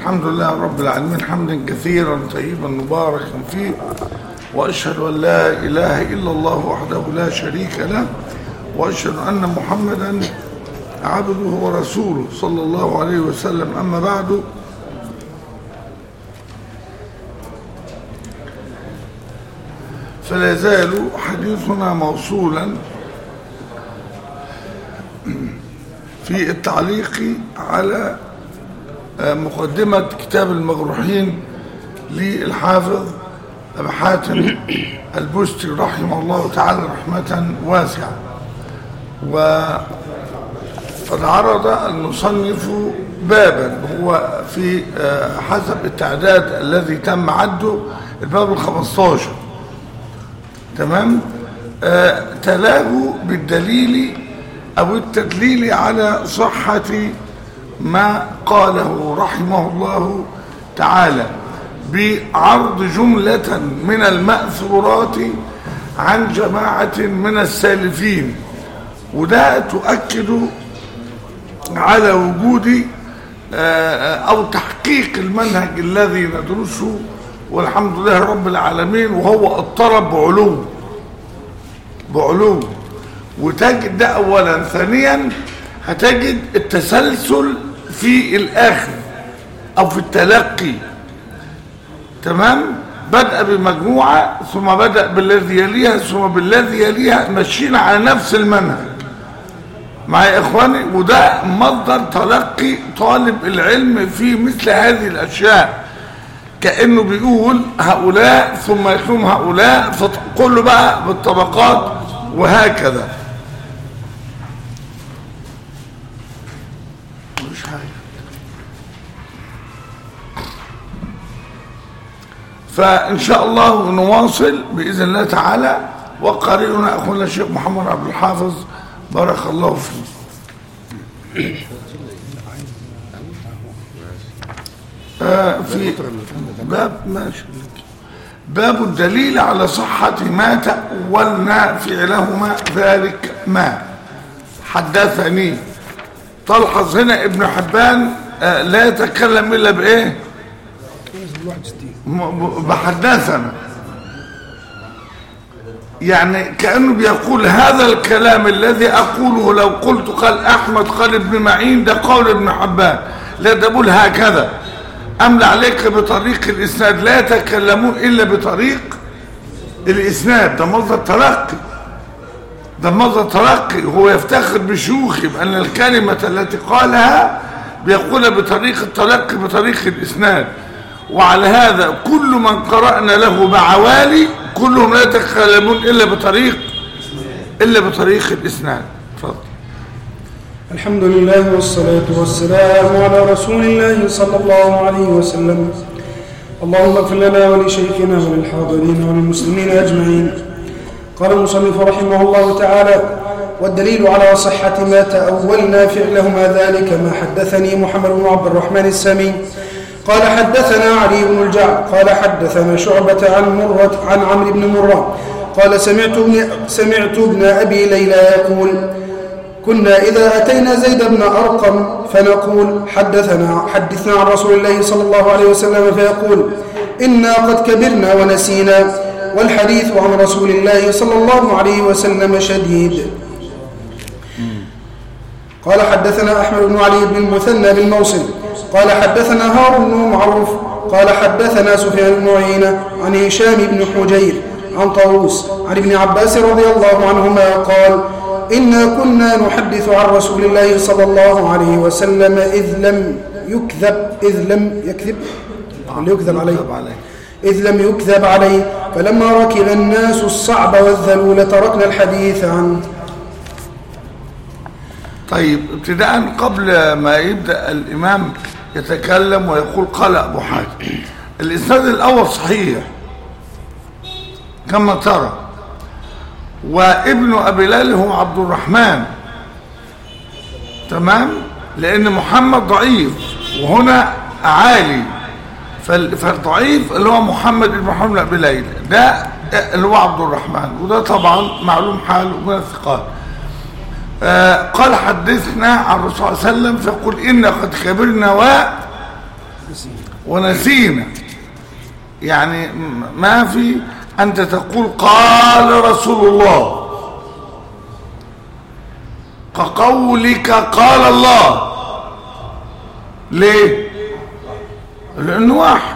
الحمد لله رب العالمين حمدا كثيرا طيبا مباركا فيه وأشهد أن لا إله إلا الله وحده لا شريك له وأشهد أن محمدا عبده ورسوله صلى الله عليه وسلم أما بعد فلا يزال حديثنا موصولا في التعليق على مقدمة كتاب المجروحين للحافظ أبي حاتم البستي رحمه الله تعالى رحمة واسعة وقد عرض المصنف بابا هو في حسب التعداد الذي تم عده الباب الخمستاشر تمام آه تلاه بالدليل أو التدليل على صحة ما قاله رحمه الله تعالى بعرض جملة من المأثورات عن جماعة من السالفين وده تؤكد على وجود أو تحقيق المنهج الذي ندرسه والحمد لله رب العالمين وهو الطلب بعلو بعلو وتجد ده أولا ثانيا هتجد التسلسل في الآخر أو في التلقي تمام بدأ بمجموعة ثم بدأ بالذي يليها ثم بالذي يليها ماشيين على نفس المنهج معايا يا إخواني وده مصدر تلقي طالب العلم في مثل هذه الأشياء كأنه بيقول هؤلاء ثم يكون هؤلاء فكله بقى بالطبقات وهكذا مش حاجة فإن شاء الله نواصل بإذن الله تعالى وقارئنا أخونا الشيخ محمد عبد الحافظ بارك الله فيه آه في باب ماشي باب الدليل على صحة ما تأولنا فعلهما ذلك ما حدثني تلحظ هنا ابن حبان آه لا يتكلم إلا بإيه بحدثنا يعني كأنه بيقول هذا الكلام الذي أقوله لو قلت قال أحمد قال ابن معين ده قول ابن حبان لا ده بقول هكذا أملى عليك بطريق الإسناد لا يتكلمون إلا بطريق الإسناد ده مصدر تلقي ده مصدر تلقي هو يفتخر بشيوخه بأن الكلمة التي قالها بيقولها بطريق التلقي بطريق الإسناد وعلى هذا كل من قرأنا له بعوالي كلهم لا يتكلمون إلا بطريق إلا بطريق الإسناد تفضل الحمد لله والصلاة والسلام على رسول الله صلى الله عليه وسلم اللهم اغفر لنا ولشيخنا وللحاضرين وللمسلمين أجمعين قال المصنف رحمه الله تعالى والدليل على صحة ما تأولنا فعلهما ذلك ما حدثني محمد بن عبد الرحمن السامي قال حدثنا علي بن الجعد قال حدثنا شعبة عن مرة عن عمرو بن مرة قال سمعت ابن سمعت ابن أبي ليلى يقول كنا إذا أتينا زيد بن أرقم فنقول حدثنا حدثنا عن رسول الله صلى الله عليه وسلم فيقول إنا قد كبرنا ونسينا والحديث عن رسول الله صلى الله عليه وسلم شديد قال حدثنا أحمد بن علي بن المثنى بالموصل قال حدثنا هارون بن معروف قال حدثنا سفيان بن عيينة عن هشام بن حجير عن طاووس عن ابن عباس رضي الله عنهما قال إنا كنا نحدث عن رسول الله صلى الله عليه وسلم إذ لم يكذب إذ لم يكذب يكذب عليه إذ لم يكذب عليه فلما ركب الناس الصعب والذلول تركنا الحديث عنه طيب ابتداء قبل ما يبدأ الإمام يتكلم ويقول قال أبو حاتم الإسناد الأول صحيح كما ترى وابن أبي ليلى هو عبد الرحمن تمام لأن محمد ضعيف وهنا عالي فالضعيف اللي هو محمد بن محمد بن أبي ليلى ده اللي هو عبد الرحمن وده طبعا معلوم حاله من الثقات آه قال حدثنا عن الرسول صلى الله عليه وسلم فيقول إن قد كبرنا و ونسينا يعني م- ما في أنت تقول قال رسول الله كقولك قال الله ليه لأنه واحد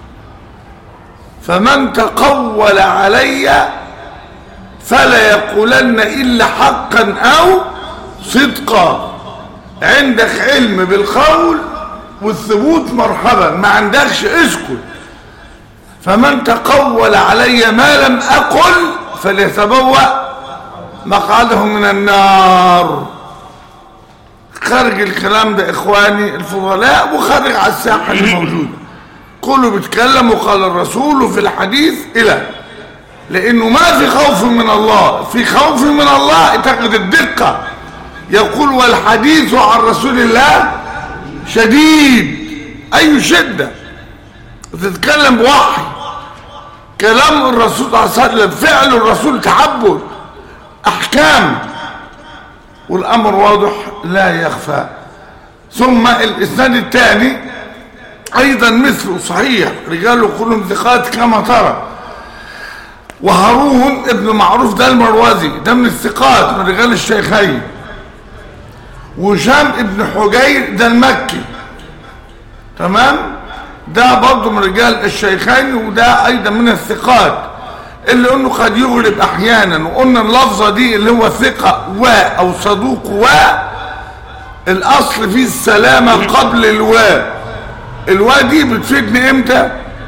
فمن تقول علي فلا يقولن إلا حقا أو صدقا عندك علم بالقول والثبوت مرحبا ما عندكش اسكت فمن تقول علي ما لم أقل فليتبوأ مقعده من النار خارج الكلام ده إخواني الفضلاء وخارج على الساحة الموجودة كله بيتكلم وقال الرسول في الحديث إلى لأنه ما في خوف من الله في خوف من الله تجد الدقة يقول والحديث عن رسول الله شديد أي شدة تتكلم بوحي كلام الرسول صلى الله عليه وسلم فعل الرسول تعبد أحكام والأمر واضح لا يخفى ثم الإسناد الثاني أيضا مثله صحيح رجاله كلهم ثقات كما ترى وهارون ابن معروف ده المروزي ده من الثقات من رجال الشيخين وهشام ابن حجير ده المكي تمام ده برضه من رجال الشيخين وده ايضا من الثقات اللي انه قد يغلب احيانا وقلنا اللفظه دي اللي هو ثقه و او صدوق و الاصل فيه السلامه قبل الوا الوا دي بتفيدني امتى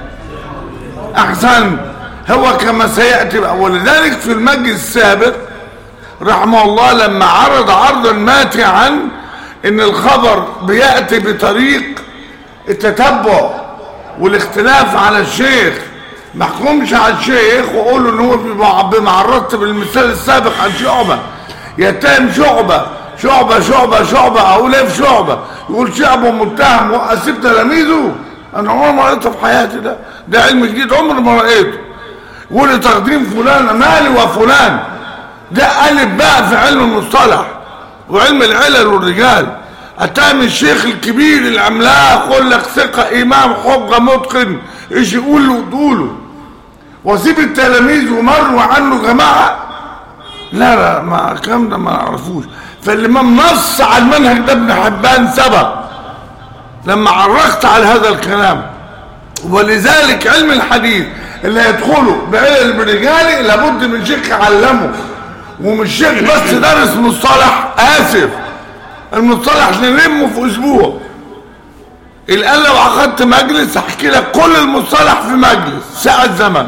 احسن هو كما سياتي بقى ولذلك في المجلس السابق رحمه الله لما عرض عرضا ماتعا ان الخبر بياتي بطريق التتبع والاختلاف على الشيخ ما احكمش على الشيخ واقول ان هو بمع- بمعرضت بالمثال السابق عن شعبه يتهم شعبه شعبه شعبه شعبه اقول ايه في شعبه يقول شعبه متهم واسيب تلاميذه انا عمري ما قريته في حياتي ده ده علم جديد عمري ما رايته يقول لي تقديم فلان مالي وفلان ده ألف بقى في علم المصطلح وعلم العلل والرجال أتام الشيخ الكبير العملاق يقول لك ثقة إمام حجة متقن إيش يقول له تقوله وسيب التلاميذ ومروا عنه جماعة لا لا ما الكلام ده ما نعرفوش فالإمام نص على المنهج ده ابن حبان سبق لما عرقت على هذا الكلام ولذلك علم الحديث اللي يدخله بعلل برجالي لابد من شيخ يعلمه ومش شيخ بس درس مصطلح اسف المصطلح نلمه في اسبوع الان لو اخدت مجلس احكي لك كل المصطلح في مجلس ساعة زمن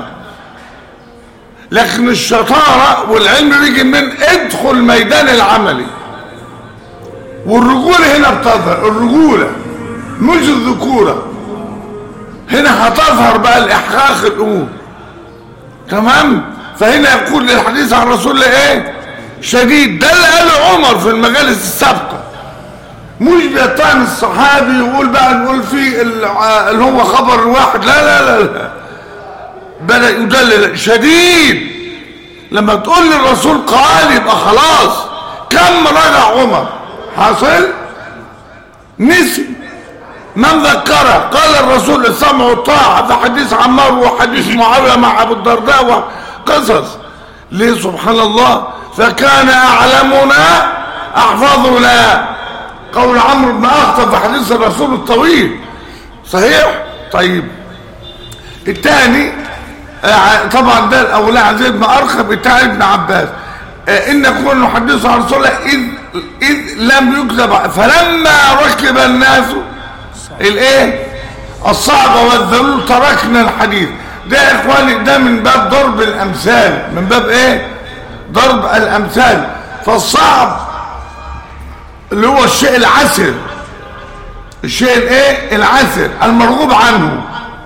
لكن الشطارة والعلم بيجي من ادخل ميدان العملي والرجولة هنا بتظهر الرجولة مش الذكورة هنا هتظهر بقى الاحقاق الامور تمام فهنا يقول للحديث عن رسول الله ايه شديد ده اللي قاله عمر في المجالس السابقه مش بيطعن الصحابي ويقول بقى نقول فيه الع- اللي هو خبر واحد لا لا لا لا بدا يدلل شديد لما تقول للرسول قال يبقى خلاص كم رجع عمر حاصل نسي من ذكره قال الرسول السمع والطاعة في حديث عمار وحديث معاوية مع أبو الدرداء وقصص ليه سبحان الله فكان أعلمنا أحفظنا قول عمرو بن أخطب في حديث الرسول الطويل صحيح طيب الثاني آه، طبعا ده الاولى عن زيد بن ارخب الثاني ابن عباس آه، ان يكون نحدث عن رسول الله اذ اذ لم يكذب فلما ركب الناس الايه الصعب والذلول تركنا الحديث ده يا اخواني ده من باب ضرب الامثال من باب ايه ضرب الامثال فالصعب اللي هو الشيء العسر الشيء الايه العسر المرغوب عنه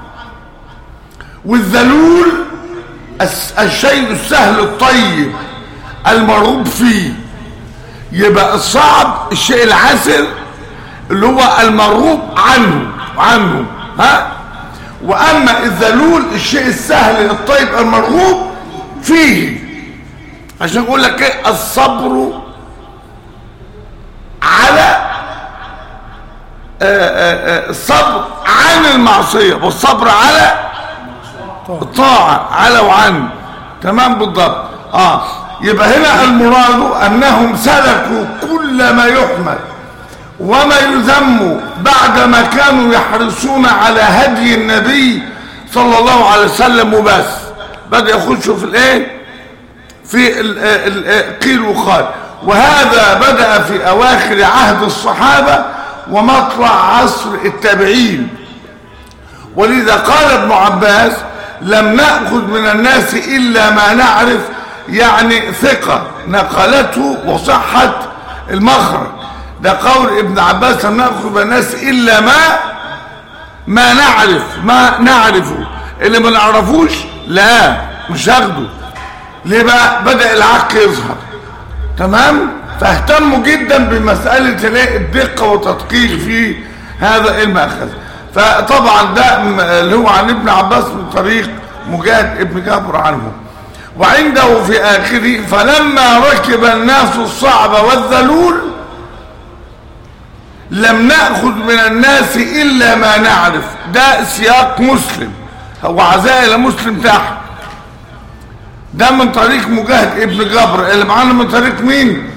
والذلول الس- الشيء السهل الطيب المرغوب فيه يبقى الصعب الشيء العسر اللي هو المرغوب عنه عنه ها واما الذلول الشيء السهل الطيب المرغوب فيه عشان اقول لك ايه الصبر على آه، آه، آه، الصبر عن المعصية والصبر على الطاعة على وعن تمام بالضبط اه يبقى هنا المراد انهم سلكوا كل ما يحمد وما يذم بعدما كانوا يحرصون على هدي النبي صلى الله عليه وسلم وبس بدأ يخشوا في الايه في ال ال قيل وقال وهذا بدأ في اواخر عهد الصحابة ومطلع عصر التابعين ولذا قال ابن عباس لم نأخذ من الناس إلا ما نعرف يعني ثقة نقلته وصحة المخرج ده قول ابن عباس لم نأخذ من الناس إلا ما ما نعرف ما نعرفه اللي ما نعرفوش لا مش هاخده ليه بقى بدأ العق يظهر تمام فاهتموا جدا بمسألة الدقة والتدقيق في هذا المأخذ فطبعا ده اللي هو عن ابن عباس من طريق مجاهد ابن جابر عنه وعنده في آخره فلما ركب الناس الصعب والذلول لم نأخذ من الناس إلا ما نعرف ده سياق مسلم هو عزائل مسلم تحت ده من طريق مجاهد ابن جبر اللي معانا من طريق مين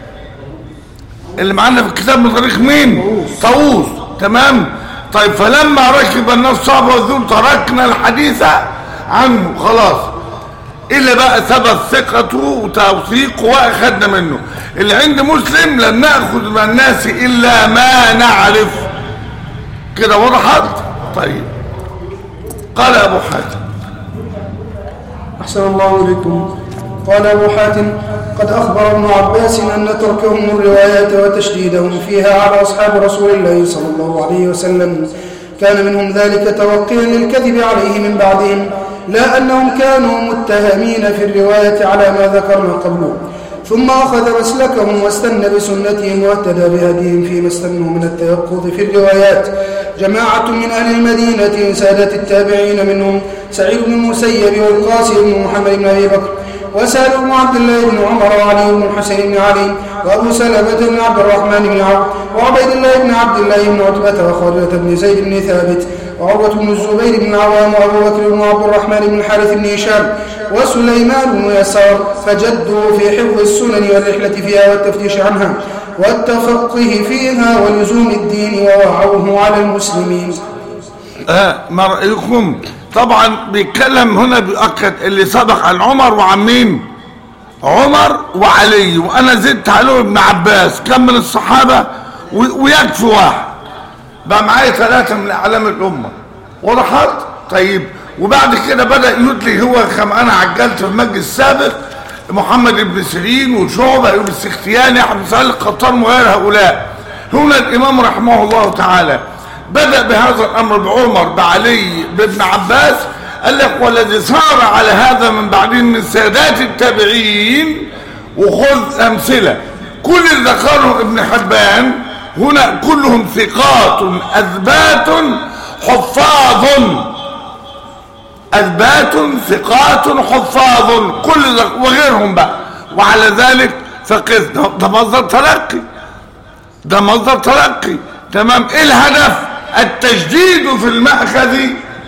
اللي معانا في الكتاب من طريق مين طاووس تمام طيب فلما ركب الناس صعب والذل تركنا الحديث عنه خلاص إلا بقى ثبت ثقته وتوثيقه وأخذنا منه اللي عند مسلم لن نأخذ من الناس إلا ما نعرف كده وضحت طيب قال أبو حاتم أحسن الله إليكم قال أبو حاتم قد أخبر ابن عباس أن تركهم الروايات وتشديدهم فيها على أصحاب رسول الله صلى الله عليه وسلم كان منهم ذلك توقيا للكذب عليه من بعدهم لا أنهم كانوا متهمين في الرواية على ما ذكرنا قبله ثم أخذ مسلكهم واستنى بسنتهم واهتدى بهديهم فيما استنوا من التيقظ في الروايات جماعة من أهل المدينة سادة التابعين منهم سعيد بن المسيب والقاسم بن محمد بن أبي بكر وسالم بن عبد الله بن عمر وعلي بن الحسين بن علي وابو سلمة بن عبد الرحمن بن عوف وعبيد الله بن عبد الله بن عتبة وخالدة بن زيد بن ثابت وعروة بن الزبير بن عوام وابو بكر بن عبد الرحمن بن الحارث بن هشام وسليمان بن يسار فجدوا في حفظ السنن والرحلة فيها والتفتيش عنها والتفقه فيها ولزوم الدين ووعوه على المسلمين آه ما رأيكم طبعا بيتكلم هنا بيؤكد اللي سبق عن عمر وعن مين عمر وعلي وانا زدت عليه ابن عباس كم من الصحابة ويكفي واحد بقى معايا ثلاثة من اعلام الامة وضحت طيب وبعد كده بدأ يدلي هو كما انا عجلت في المجلس السابق محمد بن سيرين وشعبة ايوب السختياني احمد سهل القطان وغير هؤلاء هنا الامام رحمه الله تعالى بدأ بهذا الأمر بعمر بعلي بابن عباس قال لك والذي صار على هذا من بعدين من سادات التابعين وخذ أمثلة كل اللي ذكره ابن حبان هنا كلهم ثقات أثبات حفاظ أثبات ثقات حفاظ كل وغيرهم بقى وعلى ذلك فقس ده مصدر تلقي ده مصدر تلقي تمام ايه الهدف التجديد في المأخذ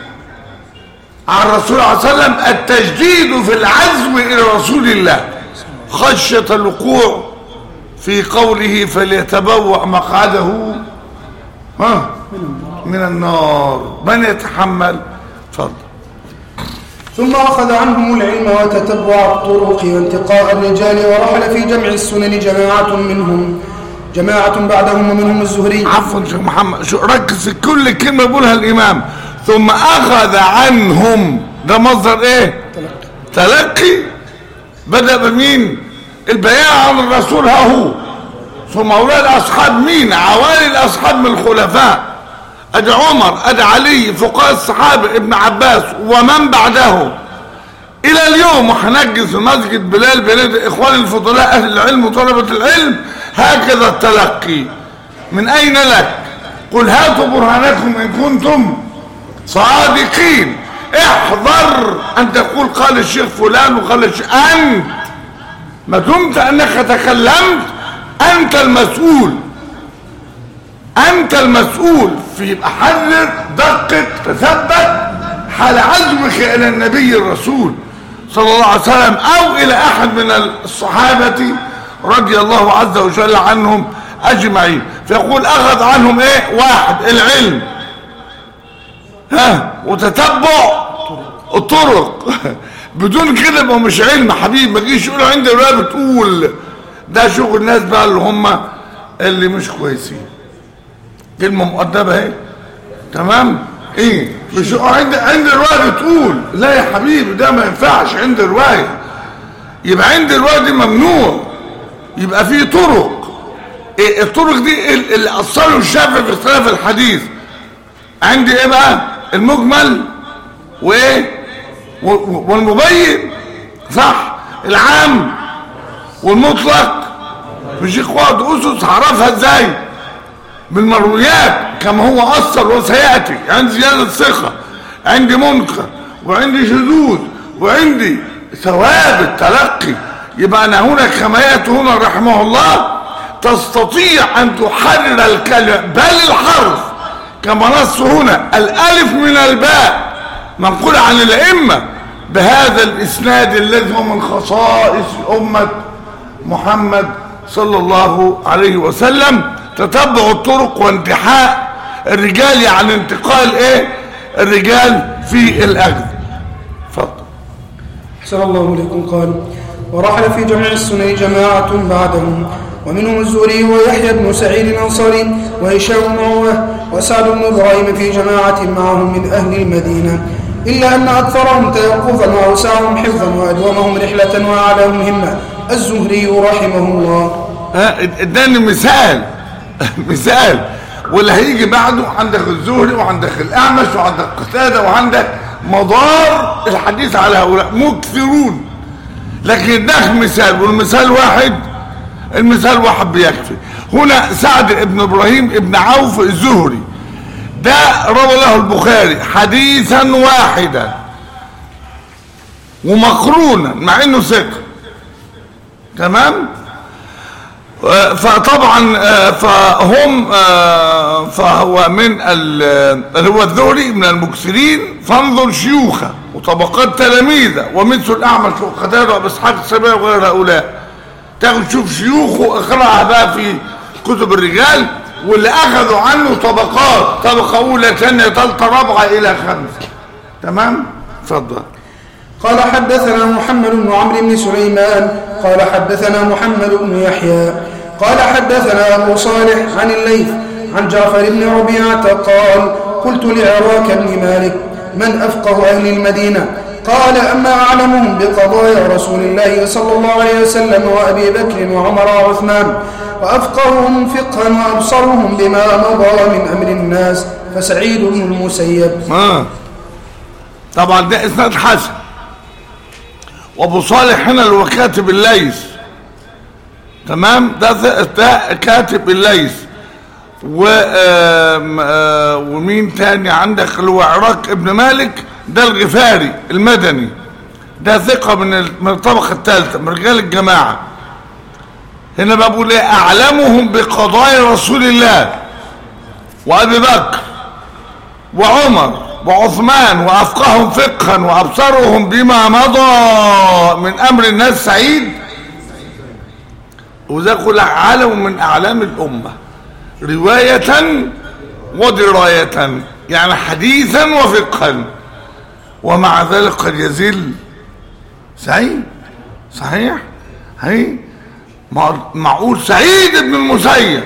عن الرسول صلى الله عليه وسلم التجديد في العزم إلى رسول الله خشية الوقوع في قوله فليتبوأ مقعده ها من النار من يتحمل فضل ثم أخذ عنهم العلم وتتبع الطرق وانتقاء الرجال ورحل في جمع السنن جماعة منهم جماعة بعدهم ومنهم الزهري عفوا شيخ محمد شو ركز كل كلمة بيقولها الإمام ثم أخذ عنهم ده مصدر إيه تلقي بدأ بمين البيان عن الرسول ها هو ثم أولاد الأصحاب مين عوالي الأصحاب من الخلفاء أدي عمر أدي علي فقهاء الصحابة ابن عباس ومن بعده إلى اليوم وهنجز مسجد بلال بلاد إخوان الفضلاء أهل العلم وطلبة العلم هكذا التلقي من أين لك قل هاتوا برهانكم إن كنتم صادقين احذر أن تقول قال الشيخ فلان وقال الشيخ أنت ما دمت أنك تكلمت أنت المسؤول انت المسؤول في حرر دقق تثبت حال عزمك الى النبي الرسول صلى الله عليه وسلم او الى احد من الصحابة رضي الله عز وجل عنهم اجمعين فيقول اخذ عنهم ايه واحد العلم ها وتتبع الطرق بدون كده يبقى مش علم حبيبي ما تجيش يقولوا عندي روايه بتقول ده شغل الناس بقى اللي هم اللي مش كويسين كلمه مؤدبه اهي تمام ايه مش عند عند روايه بتقول لا يا حبيبي ده ما ينفعش عند روايه يبقى عند الروايه دي ممنوع يبقى في طرق إيه الطرق دي اللي اصلوا الشافعي في اختلاف الحديث عندي ايه بقى المجمل وايه والمبين صح العام والمطلق مش اخوات اسس هعرفها ازاي بالمرويات كما هو اثر وسياتي عندي زياده ثقه عندي منكر وعندي شذوذ وعندي ثواب التلقي يبقى انا هنا كما ياتي هنا رحمه الله تستطيع ان تحرر الكلمه بل الحرف كما نص هنا الالف من الباء منقول عن الائمه بهذا الاسناد الذي هو من خصائص امه محمد صلى الله عليه وسلم تتبع الطرق وانتحاء الرجال يعني انتقال ايه الرجال في الاخذ اتفضل احسن الله اليكم قال ورحل في جمع السنن جماعة بعدهم ومنهم الزهري ويحيى بن سعيد الأنصاري وهشام بن عروة وسعد بن إبراهيم في جماعة معهم من أهل المدينة إلا أن أكثرهم تيقظا وأوسعهم حفظا وأدومهم رحلة وأعلاهم همة الزهري رحمه الله اداني مثال مثال واللي هيجي بعده عندك الزهري وعندك الأعمش وعندك قتادة وعندك مدار الحديث على هؤلاء مكثرون لكن ده مثال والمثال واحد المثال واحد بيكفي هنا سعد ابن ابراهيم ابن عوف الزهري ده روى له البخاري حديثا واحدا ومقرونا مع انه ثقه تمام فطبعا فهم فهو من اللي هو الذهري من المكسرين فانظر شيوخه وطبقات تلاميذه ومثل الاعمش وقتاده واسحاق السبيع وغير هؤلاء تاخد تشوف شيوخه اقراها بقى في كتب الرجال واللي اخذوا عنه طبقات طبقه اولى ثانيه ثالثه رابعه الى خمسه تمام اتفضل قال حدثنا محمد بن عمرو بن سليمان قال حدثنا محمد بن يحيى قال حدثنا ابو صالح عن الليث عن جعفر بن ربيعه قال قلت لعراك بن مالك من افقه اهل المدينه قال أما أعلمهم بقضايا رسول الله صلى الله عليه وسلم وأبي بكر وعمر وعثمان وأفقرهم فقها وأبصرهم بما مضى من أمر الناس فسعيد بن المسيب آه. طبعا ده إسناد حسن وأبو صالح هنا اللي هو كاتب الليث تمام ده, ده كاتب الليث و ومين تاني عندك اللي هو عراك ابن مالك ده الغفاري المدني ده ثقة من من الطبقة الثالثة من رجال الجماعة هنا بقول ايه اعلمهم بقضايا رسول الله وابي بكر وعمر وعثمان وافقههم فقها وابصرهم بما مضى من امر الناس سعيد وذا كل عالم من اعلام الامه روايه ودرايه يعني حديثا وفقها ومع ذلك قد يزل سعيد صحيح هي معقول سعيد بن المسيب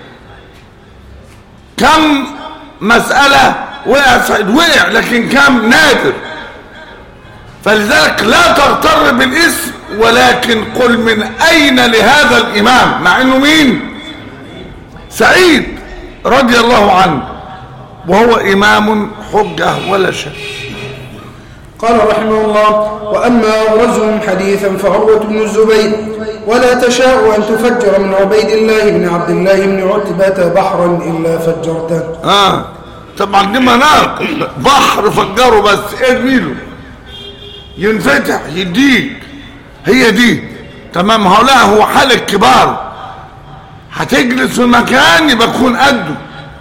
كم مسألة وقع سعيد وقع لكن كم نادر فلذلك لا تغتر بالاسم ولكن قل من اين لهذا الامام مع انه مين سعيد رضي الله عنه وهو امام حجة ولا شك قال رحمه الله وأما أغرزهم حديثا فعروة بن الزبير ولا تشاء أن تفجر من عبيد الله بن عبد الله بن عتبة بحرا إلا فجرته اه طبعا دي مناقب بحر فجره بس ارميله ينفتح يديك هي دي تمام هؤلاء هو حال الكبار هتجلس في مكان يبقى تكون قده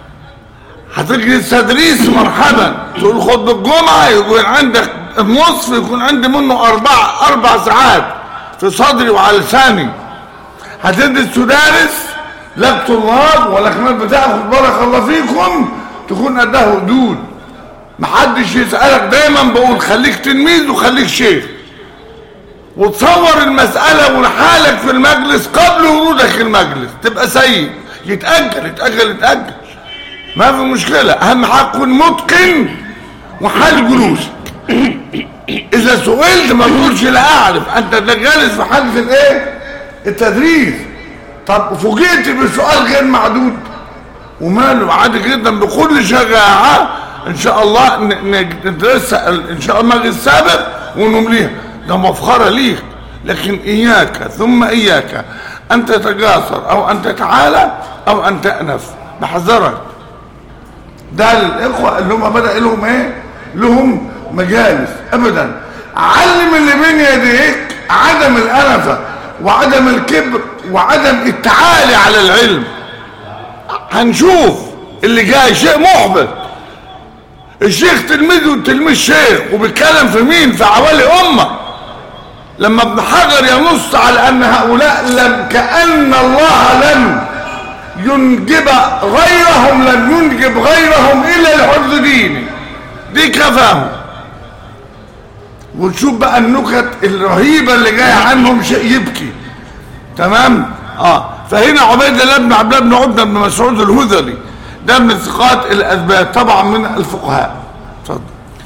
هتجلس تدريس مرحبا تقول خطبة الجمعة يكون عندك النصف يكون عندي منه أربع أربع ساعات في صدري وعلى لساني هتدرس تدارس لك طلاب ولا كمان بتاخد بارك الله فيكم تكون قدها حدود محدش يسألك دايما بقول خليك تلميذ وخليك شيخ وتصور المسألة ولحالك في المجلس قبل ورودك المجلس تبقى سيء يتأجل يتأجل يتأجل ما في مشكلة أهم حاجة تكون متقن وحال جلوسك إذا سئلت ما تقولش لا أعرف أنت ده جالس في حالة الإيه؟ التدريس طب فوجئت بسؤال غير معدود وماله عادي جدا بكل شجاعة إن شاء الله ن- ن- ندرسها إن شاء الله المجلس السابق ونمليها ده مفخرة ليك لكن إياك ثم إياك أن تتجاسر أو أن تتعالى أو أن تأنف بحذرك ده للاخوه اللي هم بدا لهم ايه لهم مجالس ابدا علم اللي بين يديك عدم الانفه وعدم الكبر وعدم التعالي على العلم هنشوف اللي جاي شيء محبط الشيخ تلميذه وتلميذ شيخ وبيتكلم في مين في عوالي امه لما ابن حجر ينص على ان هؤلاء لم كان الله لم ينجب غيرهم لن ينجب غيرهم الا لحفظ دينه دي كفاهم ونشوف بقى النكت الرهيبه اللي جايه عنهم شيء يبكي تمام اه فهنا عبيد الله بن عبد الله بن عبده بن مسعود الهذلي ده من ثقات الاثبات طبعا من الفقهاء اتفضل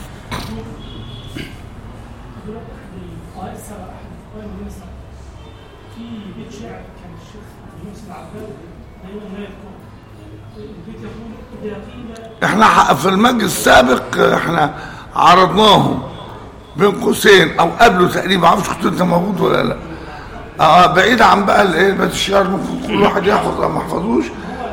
قال سبع قال يونس في بيت شعر كان الشيخ يونس العباد دايما ما يذكر البيت يقول اذا قيل احنا ح- في المجلس السابق احنا عرضناهم بين قوسين او قبله تقريبا معرفش كنت انت موجود ولا لا اه بعيد عن بقى الايه بيت الشعر ممكن كل واحد يحفظ او ما يحفظوش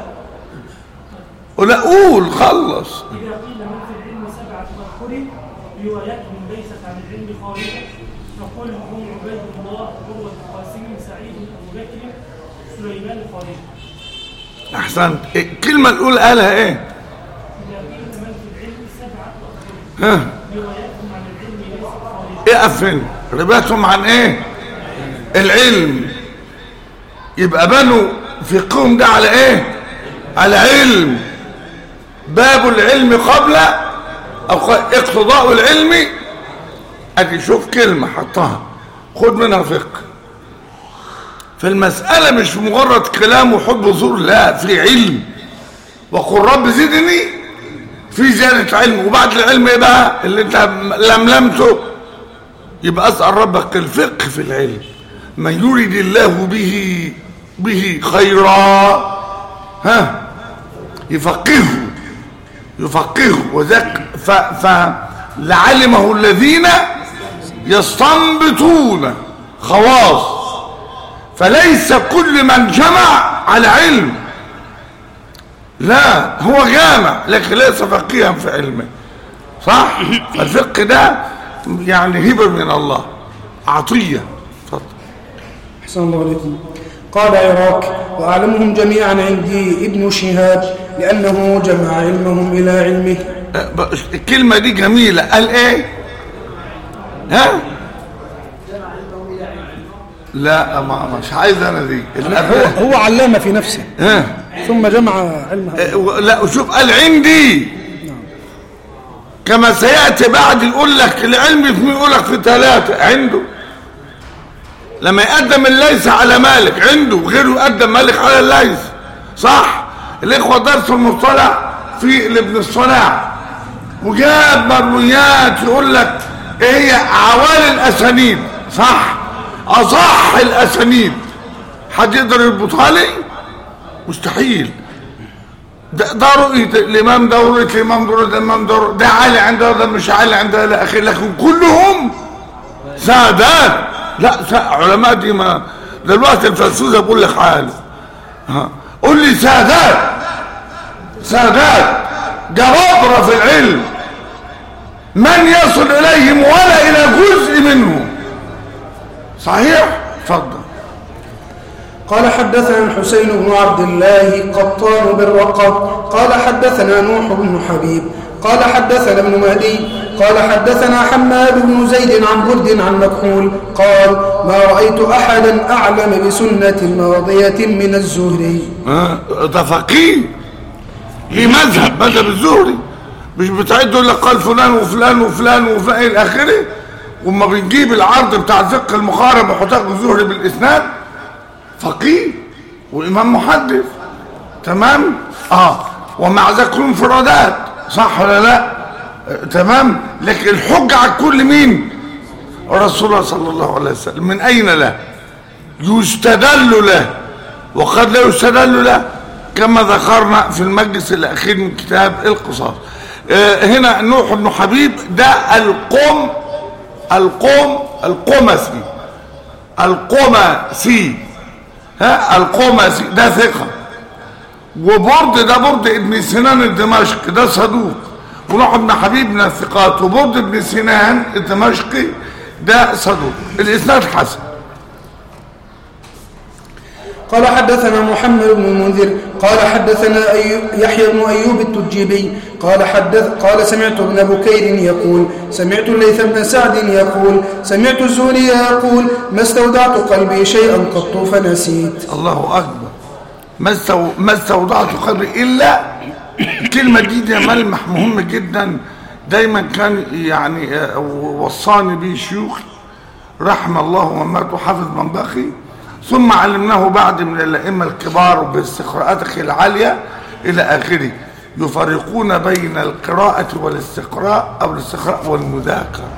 ولا قول خلص اذا قيل من في العلم سبعه اشهر رواياتهم ليست عن العلم خارجه فقل هم عبيد الله عروه قاسم سعيد ابو بكر سليمان خارجه احسنت إيه، الكلمه الاولى قالها ايه اذا قيل من في العلم سبعه اشهر ها رواياتهم عن العلم ليست خارجه اقف هنا رباتهم عن ايه العلم يبقى بنوا فقههم ده على ايه على علم باب العلم قبل او ق- اقتضاء العلم ادي شوف كلمة حطها خد منها فقه فالمسألة مش مجرد كلام وحب زور لا في علم وقل رب زدني في زيادة علم وبعد العلم ايه بقى اللي انت لملمته يبقى اسأل ربك الفقه في العلم من يريد الله به به خيرا ها يفقهه يفقهه وذاك ف فلعلمه الذين يستنبطون خواص فليس كل من جمع على علم لا هو جامع لكن ليس فقيها في علمه صح الفقه ده يعني هبه من الله عطيه اتفضل أحسن الله عليكم قال عراك وأعلمهم جميعا عندي ابن شهاب لأنه جمع علمهم إلى علمه أه، بقى الكلمه دي جميله قال ايه ها لا ما مش عايز انا دي الأب- هو علامة في نفسه ها ثم جمع علمها أه، لا وشوف قال عندي كما سياتي بعد يقول لك العلم في مين يقول لك في ثلاثه عنده لما يقدم الليث على مالك عنده غيره يقدم مالك على الليث صح الاخوه درسوا المصطلح في لابن الصلاح وجاب مرويات يقول لك ايه هي عوالي الاسانيد صح اصح الاسانيد حد يقدر يربطها لي مستحيل ده, ده رؤية الإمام ده ورؤية الإمام ده رؤية الإمام ده ده عالي عنده ده مش عالي عنده إلى آخره لكن كلهم سادات لا سا- علماء دي ما دلوقتي الفلسوفة بقول لك عالم ها قول لي سادات سادات جبابرة في العلم من يصل إليهم ولا إلى جزء منهم صحيح؟ اتفضل قال حدثنا الحسين بن عبد الله قطان بالرقة قال حدثنا نوح بن حبيب قال حدثنا ابن مهدي قال حدثنا حماد بن زيد عن برد عن مكحول قال ما رأيت أحدا أعلم بسنة ماضية من الزهري ها؟ ده فقيه ليه مذهب مذهب الزهري مش بتعد يقول لك قال فلان وفلان وفلان وفلان الى اخره وما بنجيب العرض بتاع الفقه المقارب وحطاق الزهري بالاسناد فقيه وامام محدث تمام اه ومع ذلك كلهم انفرادات صح ولا لا آه، تمام لكن الحجه على كل مين رسول الله صلى الله عليه وسلم من اين له يستدل له وقد لا يستدل له كما ذكرنا في المجلس الاخير من كتاب القصاص آه، هنا نوح بن حبيب ده القم القم القمسي القمسي ها القمسي ده ثقه وبرد ده برد ابن سنان الدمشقي ده صدوق ونوح بن حبيب من الثقات وبرد ابن سنان الدمشقي ده صدوق الاسناد حسن قال حدثنا محمد بن المنذر قال حدثنا أيوب يحيى بن أيوب التجيبي قال حدث قال سمعت ابن بكير يقول سمعت الليث بن سعد يقول سمعت الزهري يقول ما استودعت قلبي شيئا قط فنسيت الله اكبر ما استو... ما استوضعت قلبي الا الكلمه دي ده ملمح مهم جدا دايما كان يعني آه، وصاني به شيوخي رحم الله ومات وحفظ من بقي ثم علمناه بعد من الائمه الكبار باستقراءاتك العاليه الى اخره يفرقون بين القراءه والاستقراء او الاستقراء والمذاكره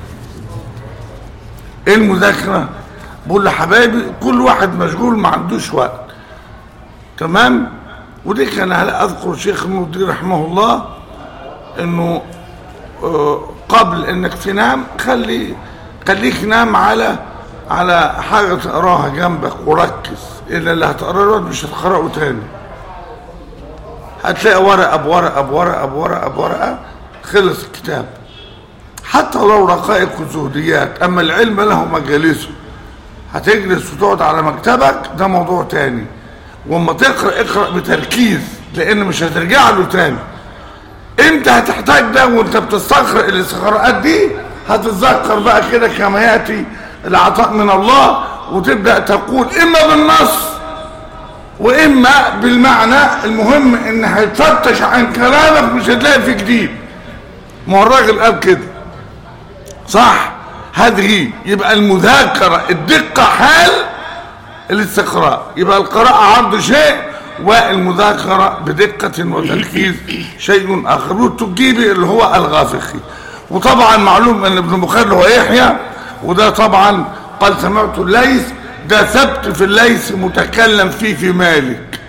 ايه المذاكره بقول لحبايبي كل واحد مشغول ما عندوش وقت تمام ودي كان هلا اذكر شيخ المدير رحمه الله انه آه، قبل انك تنام خلي خليك نام على على حاجه تقراها جنبك وركز الا اللي هتقراه دلوقتي مش هتقراه تاني هتلاقي ورقه بورقه بورقه بورقه بورقه خلص الكتاب حتى لو رقائق وزهديات اما العلم له مجالسه هتجلس وتقعد على مكتبك ده موضوع تاني واما تقرا اقرا بتركيز لان مش هترجع له تاني انت هتحتاج ده وانت بتستقرا الاستقراءات دي هتتذكر بقى كده كما ياتي العطاء من الله وتبدا تقول اما بالنص واما بالمعنى المهم ان هيتفتش عن كلامك مش هتلاقي فيه جديد ما هو الراجل قال كده صح هذه يبقى المذاكره الدقه حال الاستقراء يبقى القراءة عرض شيء والمذاكرة بدقة وتركيز شيء آخر والتجيبي اللي هو الغافقي وطبعا معلوم ان ابن بخاري هو يحيى وده طبعا قال سمعت الليث ده ثبت في الليث متكلم فيه في مالك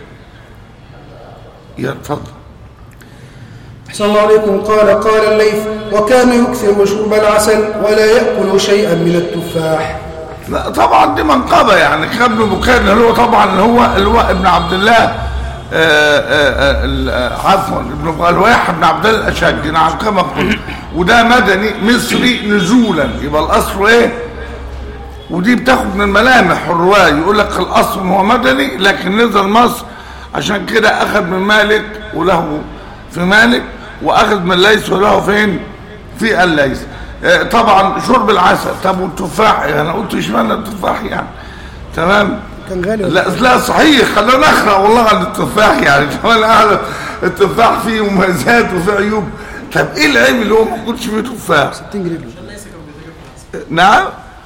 يا اتفضل أحسن الله عليكم قال قال الليث وكان يكثر شرب العسل ولا يأكل شيئا من التفاح لا طبعا دي منقبة يعني كان ابن بكير اللي هو طبعا اللي هو اللي هو ابن عبد الله آه، آه، آه، ال- آه، عفوا ابن الواح بن عبد الله الاشج نعم كما قلت وده مدني مصري نزولا يبقى الاصل ايه ودي بتاخد من ملامح الرواية يقول لك الاصل هو مدني لكن نزل مصر عشان كده اخذ من مالك وله في مالك واخذ من ليس وله فين في الليث آه، طبعا شرب العسل طب والتفاح يعني انا قلت اشمعنى التفاح يعني تمام كان غالي ولا لا لا صحيح خلينا نقرا والله عن التفاح يعني كمان اعلم التفاح فيه مميزات وفيه عيوب طب ايه العيب اللي هو ما يكونش فيه تفاح 60 جنيه نعم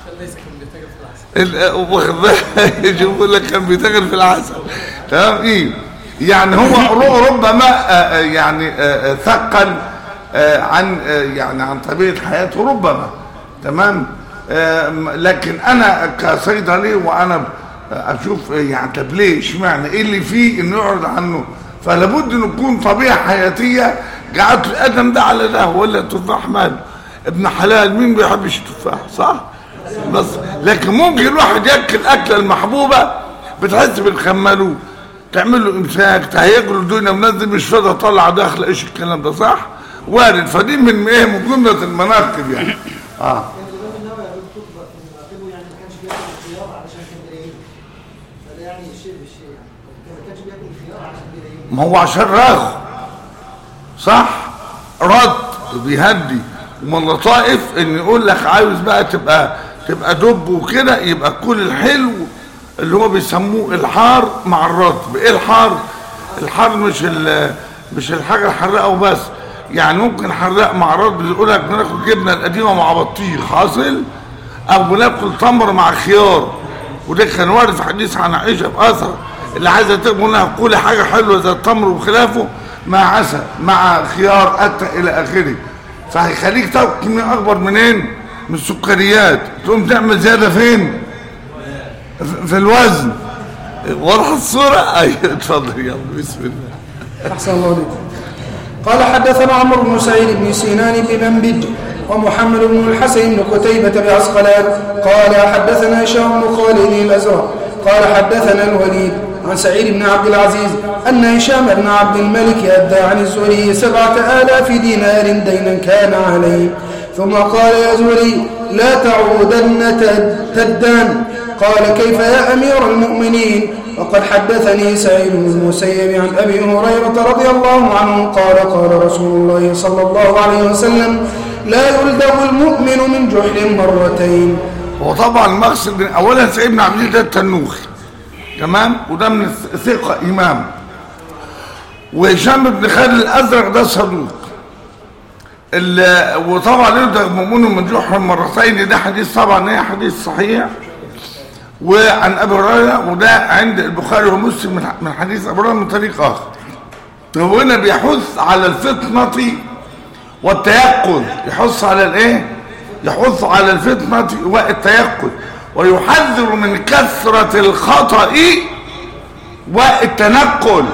ال- واخد بالك يقول لك كان بيتاجر في العسل تمام ايه يعني هو ر- ربما آه، آه، يعني آه، آه، ثقل آه، عن آه، يعني عن طبيعه حياته ربما تمام آه، م- لكن انا كصيدلي وانا ب- اشوف آه، يعني طب ليه اشمعنى ايه اللي فيه انه يعرض عنه فلابد ان يكون طبيعه حياتيه قعدت الادم ده على ده ولا التفاح ماله ابن حلال مين بيحبش التفاح صح بس لكن ممكن الواحد ياكل اكله المحبوبه بتحس بالخمالوه تعمل له امساك تهيج له الدنيا منزل مش فاضي طلع داخل ايش الكلام ده صح وارد فدي من ايه من جمله المناقب يعني اه الإمام النووي يقول خطبة في مناقبه يعني ما كانش بياخد الخيار علشان كان بعيد فده يعني ما هو عشان راغ صح رد بيهدي ومن اللطائف ان يقول لك عاوز بقى تبقى تبقى دب وكده يبقى كل الحلو اللي هو بيسموه الحار مع الرطب ايه الحار الحار مش ال- مش الحاجه الحراقه وبس يعني ممكن حراق مع رطب يقول لك بناكل جبنه القديمه مع بطيخ حاصل او بناكل تمر مع خيار وده كان وارد في حديث عن عائشه في اثر اللي عايزه تقول لها كل حاجه حلوه زي التمر وخلافه مع عسل مع خيار اتى الى اخره فهيخليك تاكل كميه اكبر منين من السكريات تقوم تعمل زياده فين في- في الوزن واضحه الصوره ايوه اتفضل يلا بسم الله أحسن الله عليكم قال حدثنا عمرو بن سعيد بن سينان بمنبج ومحمد بن الحسن بن قتيبة بعسقلان قال حدثنا هشام بن خالد الأزرق قال حدثنا الوليد عن سعيد بن عبد العزيز أن هشام بن عبد الملك أدى عن الزهري سبعة آلاف دينار دينا كان عليه ثم قال يا زهري لا تعودن تد- تدان قال كيف يا أمير المؤمنين وقد حدثني سعيد بن المسيب عن أبي هريرة رضي الله عنه قال قال رسول الله صلى الله عليه وسلم لا يلدغ المؤمن من جحر مرتين هو طبعا المقصد من اولا سعيد بن عبد العزيز ده التنوخي تمام وده من الثقه امام وهشام بن خالد الازرق ده صدوق ال- وطبعا يلدغ مؤمن من جحر مرتين ده حديث طبعا ايه حديث صحيح وعن ابي هريره وده عند البخاري ومسلم من من حديث ابي هريره من طريق اخر هو هنا بيحث على الفطنه والتيقظ يحث على الايه يحث على الفطنه والتيقظ ويحذر من كثره الخطا والتنقل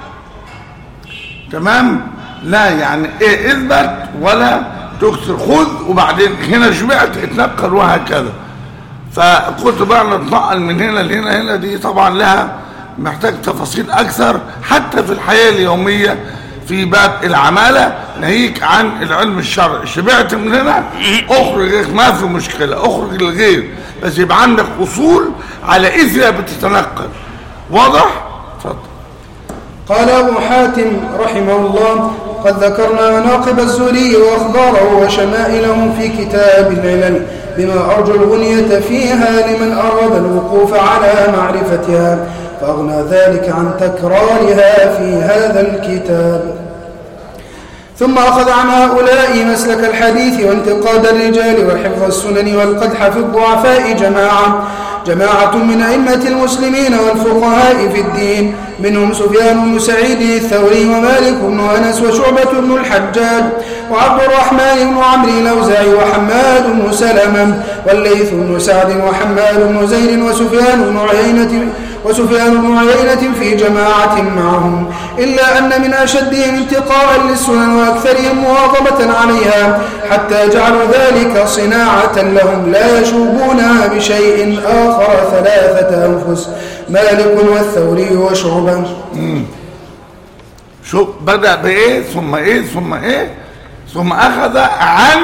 تمام لا يعني ايه اثبت ولا تكثر خذ وبعدين هنا شبعت اتنقل وهكذا فكنت بقى نتنقل من هنا لهنا هنا دي طبعا لها محتاج تفاصيل اكثر حتى في الحياه اليوميه في باب العماله ناهيك عن العلم الشرعي شبعت من هنا اخرج ما في مشكله اخرج للغير بس يبقى عندك اصول على اثرها بتتنقل واضح اتفضل قال أبو حاتم رحمه الله قد ذكرنا مناقب الزهري وأخباره وشمائله في كتاب العلل بما أرجو الغنية فيها لمن أراد الوقوف على معرفتها فأغنى ذلك عن تكرارها في هذا الكتاب ثم أخذ عن هؤلاء مسلك الحديث وانتقاد الرجال وحفظ السنن والقدح في الضعفاء جماعة جماعة من أئمة المسلمين والفقهاء في الدين منهم سفيان بن سعيد الثوري ومالك بن أنس وشعبة بن الحجاج وعبد الرحمن بن عمرو الأوزاعي وحماد بن سلمة والليث بن سعد وحماد بن زيد وسفيان بن عيينة وسفيان بن عيينة في جماعة معهم إلا أن من أشدهم انتقاء للسنن وأكثرهم مواظبة عليها حتى جعلوا ذلك صناعة لهم لا يشوبونها بشيء آخر ثلاثة أنفس مالك والثوري وشعبة شوف بدأ بإيه ثم إيه ثم إيه ثم أخذ عن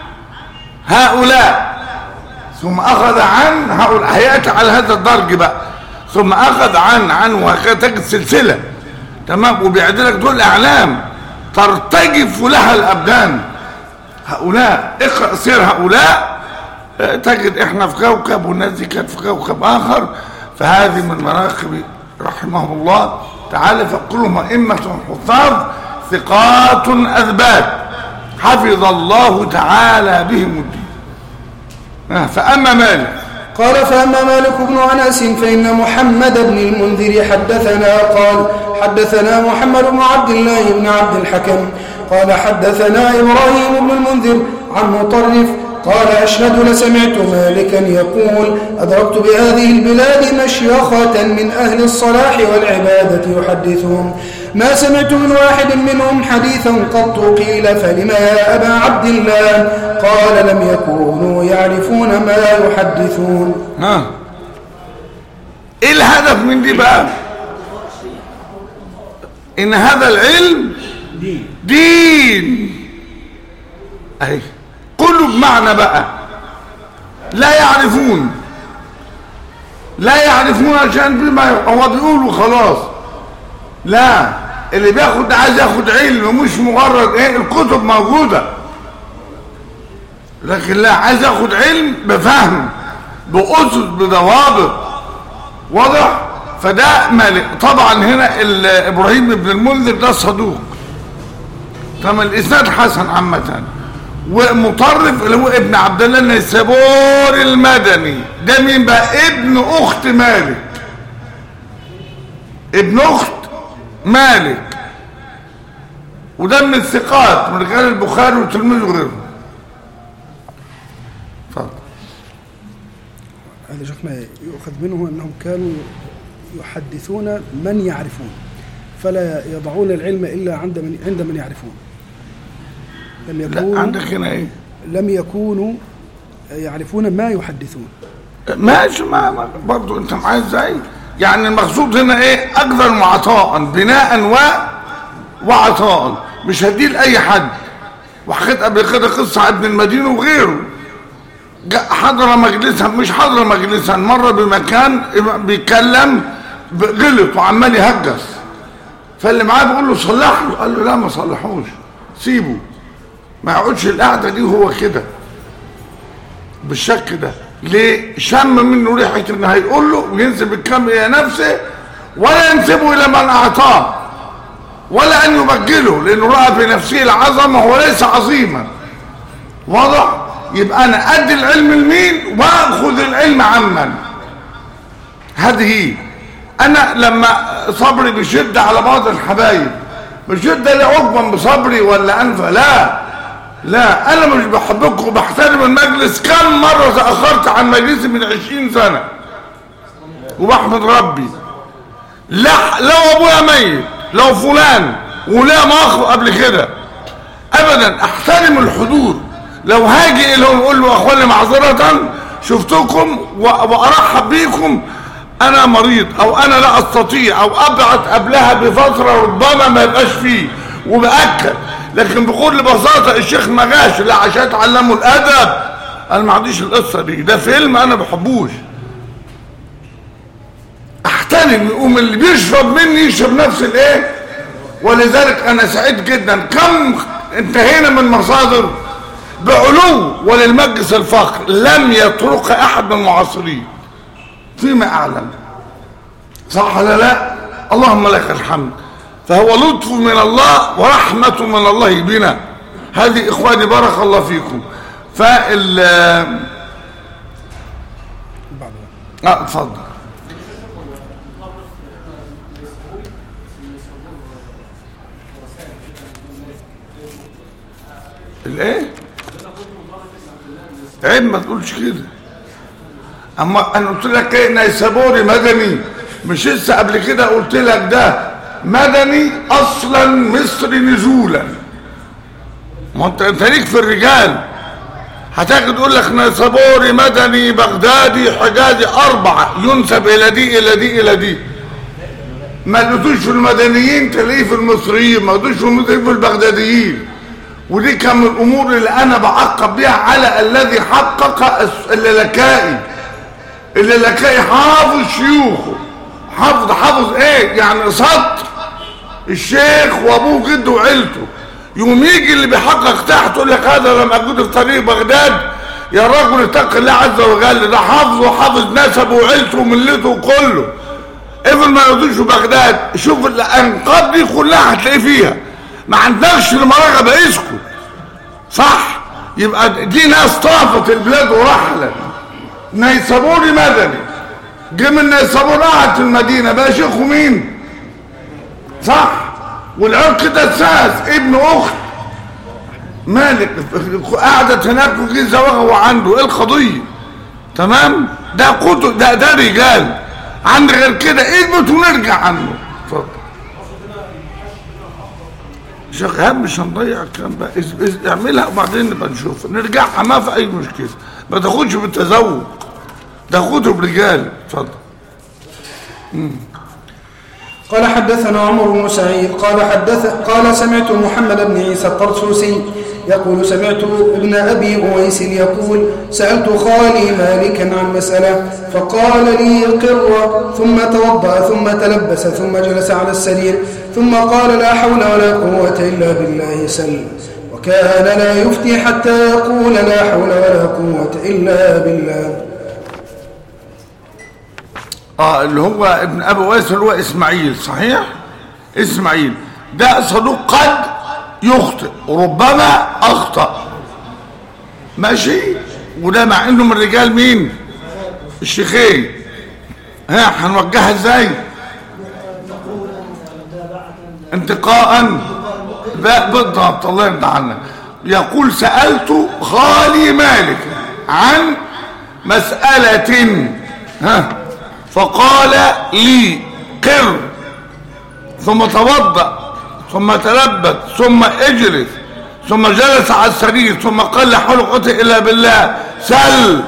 هؤلاء ثم أخذ عن هؤلاء هيأتي على هذا الدرج بقى ثم أخذ عن عن وهكذا تجد سلسلة تمام وبيعدلك دول أعلام ترتجف لها الأبدان هؤلاء اقرأ سير هؤلاء اه، تجد احنا في كوكب والناس دي كانت في كوكب آخر فهذه من مناقب رحمه الله تعالى فكلهم أئمة حفاظ ثقات أثبات حفظ الله تعالى بهم الدين اه، فأما مالك قال فأما مالك بن أنس فإن محمد بن المنذر حدثنا قال حدثنا محمد بن عبد الله بن عبد الحكم قال حدثنا إبراهيم بن المنذر عن مطرف قال أشهد لسمعت مالكا يقول أدركت بهذه البلاد مشيخة من أهل الصلاح والعبادة يحدثهم ما سمعت من واحد منهم حديثا قط قيل فلما يا أبا عبد الله قال لم يكونوا يعرفون ما يحدثون ها ايه الهدف من دي بقى ان هذا العلم دين اهي كله بمعنى بقى لا يعرفون لا يعرفون عشان بما هو بيقولوا خلاص لا اللي بياخد ده عايز ياخد علم مش مجرد ايه الكتب موجودة لكن لا عايز ياخد علم بفهم بأسس بضوابط واضح فده مالك طبعا هنا ال- ابراهيم بن المنذر ده صدوق طبعا الاسناد حسن عامة ومطرف اللي هو ابن عبد الله النيسابور المدني ده مين بقى ابن اخت مالك ابن اخت مالك وده من الثقات من رجال البخاري والترمذي وغيرهم اتفضل هذا شيخنا يؤخذ منه أنهم كانوا يحدثون من يعرفون فلا يضعون العلم إلا عند من عند من يعرفون لم لا يكونوا عندك هنا ايه لم يكونوا يعرفون ما يحدثون ماشي ما ما- برضو انت معايا ازاي يعني المقصود هنا ايه اقدر وعطاء بناء و وعطاء مش هديه لاي حد وحكيت قبل كده قصه عن ابن المدينه وغيره جاء حضر مجلسا مش حضر مجلسا مره بمكان بيتكلم ب- غلط وعمال يهجس فاللي معاه بيقول له صلح له قال له لا ما صلحوش سيبه ما يقعدش القعده دي وهو كده بالشك ده ليه شم منه ريحه ان هيقول له وينسب الكلام الى نفسه ولا ينسبه الى من اعطاه ولا ان يبجله لانه راى في نفسه العظمه وليس عظيما واضح يبقى انا ادي العلم لمين واخذ العلم عمن هذه هي. انا لما صبري بيشد على بعض الحبايب بشد لا عقبا بصبري ولا انفى لا لا انا مش بحبكم وبحترم المجلس كم مرة تأخرت عن مجلسي من عشرين سنة وبحمد ربي لا لو ابويا ميت لو فلان ولا ماخ قبل كده ابدا احترم الحضور لو هاجي لهم اقول له اخواني معذرة شفتكم و- وارحب بيكم انا مريض او انا لا استطيع او ابعت قبلها بفترة ربما ما يبقاش فيه وبأكد لكن بكل بساطة الشيخ ما جاش لا عشان اتعلموا الادب انا ما عنديش القصة دي ده فيلم انا بحبوش احترم يقوم اللي بيشرب مني يشرب نفس الايه ولذلك انا سعيد جدا كم انتهينا من مصادر بعلو وللمجلس الفخر لم يترك احد من المعاصرين فيما اعلم صح ولا لا اللهم لك الحمد فهو لطف من الله ورحمة من الله بنا هذه اخواني بارك الله فيكم فال اه اتفضل الايه عيب ما تقولش كده اما انا قلت لك ايه نيسابوري مدني مش لسه قبل كده قلت لك ده مدني اصلا مصري نزولا ما انت انت ليك في الرجال هتاخد تقول لك نيسابوري مدني بغدادي حجازي اربعه ينسب الى دي الى دي الى دي ما لقيتوش في المدنيين تلاقيه في المصريين ما لقيتوش في المصريين في البغداديين ودي كان من الامور اللي انا بعقب بيها على الذي حقق الس- اللالكائي اللالكائي حافظ شيوخه حافظ حافظ ايه يعني سطر الشيخ وابوه جده وعيلته يوم يجي اللي بيحقق تحت يقول لك هذا لما اجود في طريق بغداد يا رجل اتق الله عز وجل ده حافظ وحافظ نسبه وعيلته وملته كله افرض ما يقضيش في بغداد شوف الانقاض دي كلها هتلاقيه فيها ما عندكش المراقبه اسكت صح يبقى دي ناس طافت البلاد ورحلت نيسابوري مدني جه من نيسابور قعد في المدينه بقى شيخه مين صح والعرق ده اتساس ابن اخت مالك قعدت هناك وجه زواجها وعنده ايه القضيه تمام ده كتب ده ده رجال عند غير كده اثبت ونرجع عنه اتفضل شيخ ايهاب مش هنضيع الكلام بقى إز- إز- اعملها وبعدين نبقى نشوف نرجعها ما في اي مشكله ما تاخدش بالتذوق تاخده برجال اتفضل قال حدثنا عمر بن سعيد قال حدث قال سمعت محمد بن عيسى الطرسوسي يقول سمعت ابن أبي أويس يقول سألت خالي مالكا عن مسألة فقال لي قر ثم توضأ ثم تلبس ثم جلس على السرير ثم قال لا حول ولا قوة إلا بالله سل وكان لا يفتي حتى يقول لا حول ولا قوة إلا بالله اه اللي هو ابن ابي ويس اللي هو اسماعيل صحيح اسماعيل ده صدوق قد يخطئ ربما اخطا ماشي وده مع انه من رجال مين الشيخين ها هنوجهها ازاي انتقاء ب- بالضبط الله يرضى عنك يقول سألت خالي مالك عن مسألة ها فقال لي قر ثم توضأ ثم تلبت ثم اجلس ثم جلس على السرير ثم قال لا حول ولا قوة الا بالله سل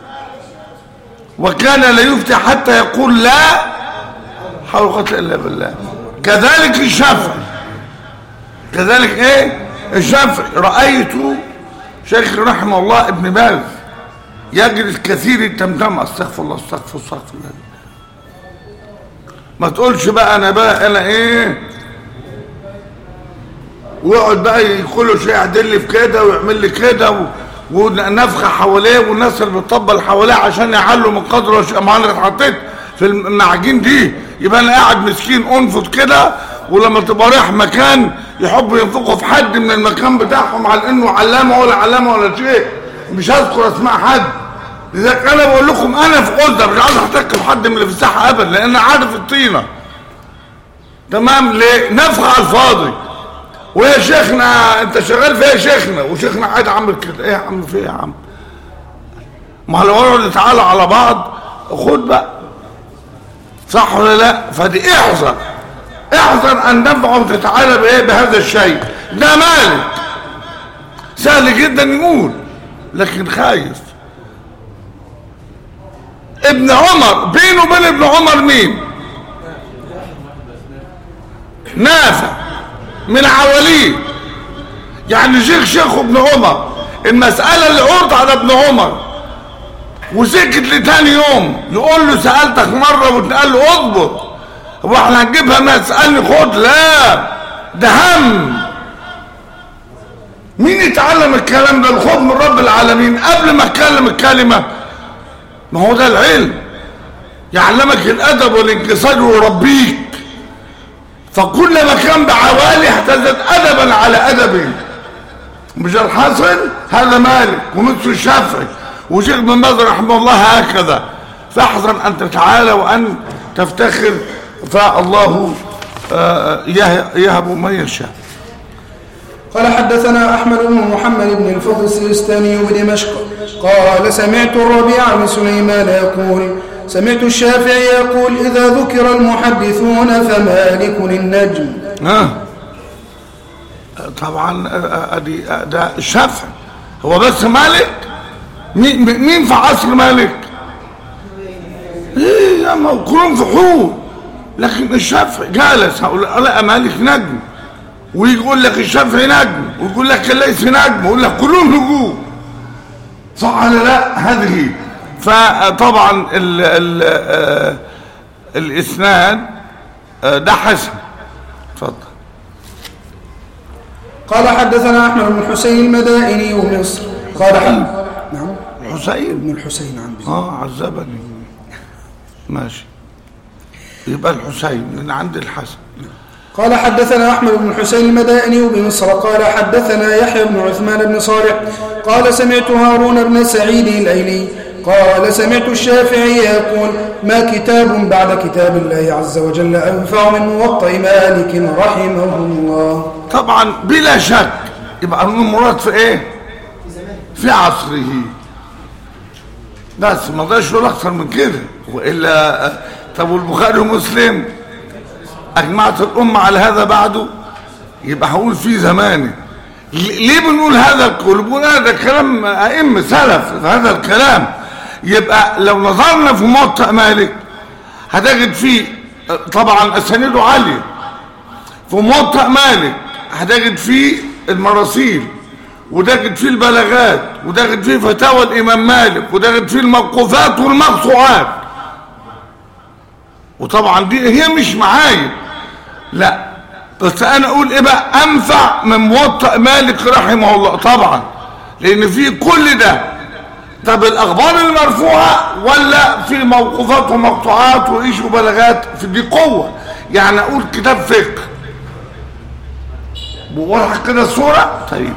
وكان لا يفتي حتى يقول لا حول ولا قوة الا بالله كذلك الشافعي كذلك ايه الشافعي رأيت شيخ رحمه الله ابن باز يجلس كثير التمتم استغفر الله استغفر استغفر الله ما تقولش بقى انا بقى انا ايه ويقعد بقى كل شيء يعدل لي في كده ويعمل لي كده و... ونفخه حواليه والناس اللي بتطبل حواليه عشان يعلوا من قدره ما انا اتحطيت في المعاجين دي يبقى انا قاعد مسكين انفض كده ولما تبقى رايح مكان يحبوا ينفقوا في حد من المكان بتاعهم على انه علامه ولا علامه ولا شيء مش هذكر اسماء حد لذلك انا بقول لكم انا في غزه مش عايز احتك بحد من اللي في الساحه ابدا لان انا عارف الطينه تمام ليه نفخ على الفاضي ويا شيخنا انت شغال فيها يا شيخنا وشيخنا قاعد عامل كده ايه يا عم في ايه يا عم ما لو قعدوا نتعالى على بعض خد بقى صح ولا لا فدي احذر احذر ان تنفع وتتعالى بايه بهذا الشيء ده مالك سهل جدا يقول لكن خايف ابن عمر بينه وبين ابن عمر مين نافع من عواليه يعني شيخ شيخ ابن عمر المسألة اللي عرض على ابن عمر وسكت لتاني يوم يقول له سألتك مرة وتقال له اضبط هو احنا هنجيبها ما تسألني خد لا ده هم مين يتعلم الكلام ده الخوف من رب العالمين قبل ما اتكلم الكلمة ما هو ده العلم يعلمك الادب والانكسار ويربيك فكلما كان بعوالي اهتزت ادبا على ادب مش الحاصل هذا مالك ومثل الشافعي وشيخ بن باز رحمه الله هكذا فاحذر ان تتعالى وان تفتخر فالله آه، يه- يهب من يشاء قال حدثنا أحمد بن محمد بن الفضل السيستاني بدمشق قال سمعت الربيع بن سليمان يقول سمعت الشافعي يقول إذا ذكر المحدثون فمالك النجم ها طبعا آه، ادي آه، ده الشافعي هو بس مالك مين مين في عصر مالك ايه يا ما كلهم فحول لكن الشافعي جالس هقول لا مالك نجم ويقول لك الشافعي نجم ويقول لك الليث نجم ويقول لك كلهم نجوم صح ولا لا هذه فطبعا ال ال آه، الاسناد آه، ده حسن اتفضل قال حدثنا أحمد بن الحسين المدائني ومصر قال حد... نعم حسين ابن الحسين عندي اه عذبني ماشي يبقى الحسين من عند الحسن قال حدثنا أحمد بن الحسين المدائني بمصر قال حدثنا يحيى بن عثمان بن صالح قال سمعت هارون بن سعيد الأيلي قال سمعت الشافعي يقول ما كتاب بعد كتاب الله عز وجل أنفع من موطئ مالك رحمه الله طبعا بلا شك يبقى المراد في ايه في عصره بس ما ضاش له اكثر من كده والا طب والبخاري ومسلم اجمعت الامه على هذا بعده يبقى هقول في زمانه ل- ليه بنقول هذا الكل بنقول هذا كلام ائمه سلف هذا الكلام يبقى لو نظرنا في موطأ مالك هتجد فيه طبعا اسانيده عاليه في موطأ مالك هتجد فيه المراسيل وتجد فيه البلاغات وتجد فيه فتاوى الإمام مالك وتجد فيه الموقوفات والمقطوعات وطبعا دي هي مش معايب لا بس انا اقول ايه بقى انفع من موطأ مالك رحمه الله طبعا لان في كل ده طب الاخبار المرفوعه ولا في موقوفات ومقطوعات وايش وبلاغات في دي قوه يعني اقول كتاب فقه بوضح كده الصوره طيب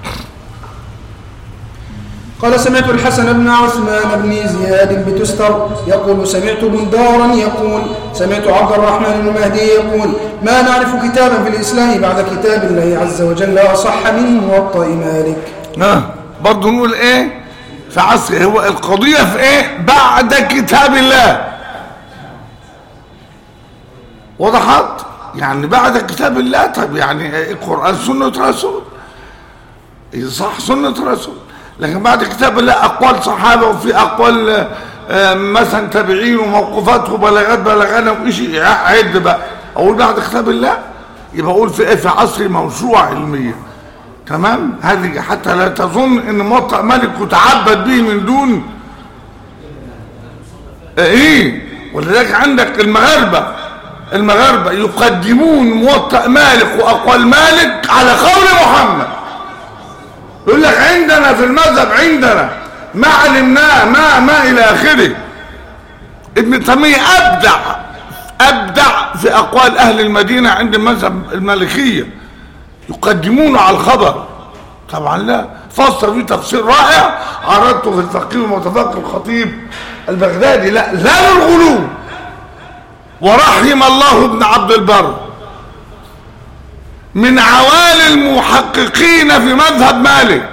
قال سمعت الحسن بن عثمان بن زياد بتستر يقول سمعت بندارا يقول سمعت عبد الرحمن بن مهدي يقول ما نعرف كتابا في الإسلام بعد كتاب الله عز وجل أصح من موطأ مالك ها برضه نقول ايه في عصر هو القضية في ايه بعد كتاب الله وضحت يعني بعد كتاب الله طب يعني إيه القرآن سنة رسول صح سنة رسول لكن بعد كتاب الله أقوال صحابة وفي أقوال آه، آه، مثلا تابعين وموقوفات وبلاغات بلغنا وإشي عد بقى أقول بعد كتاب الله يبقى أقول في إيه في عصر موسوعة علمية تمام هذه حتى لا تظن ان موطأ مالك يتعبد به من دون ايه ولذلك عندك المغاربة المغاربة يقدمون موطأ مالك واقوال مالك على قول محمد يقول لك عندنا في المذهب عندنا ما علمناه ما ما الى اخره ابن تيميه ابدع ابدع في اقوال اهل المدينه عند المذهب المالكيه يقدمون على الخبر طبعا لا فسر فيه تفسير رائع عرضته في الفقيه والمتفقه الخطيب البغدادي لا لا للغلو ورحم الله ابن عبد البر من عوالي المحققين في مذهب مالك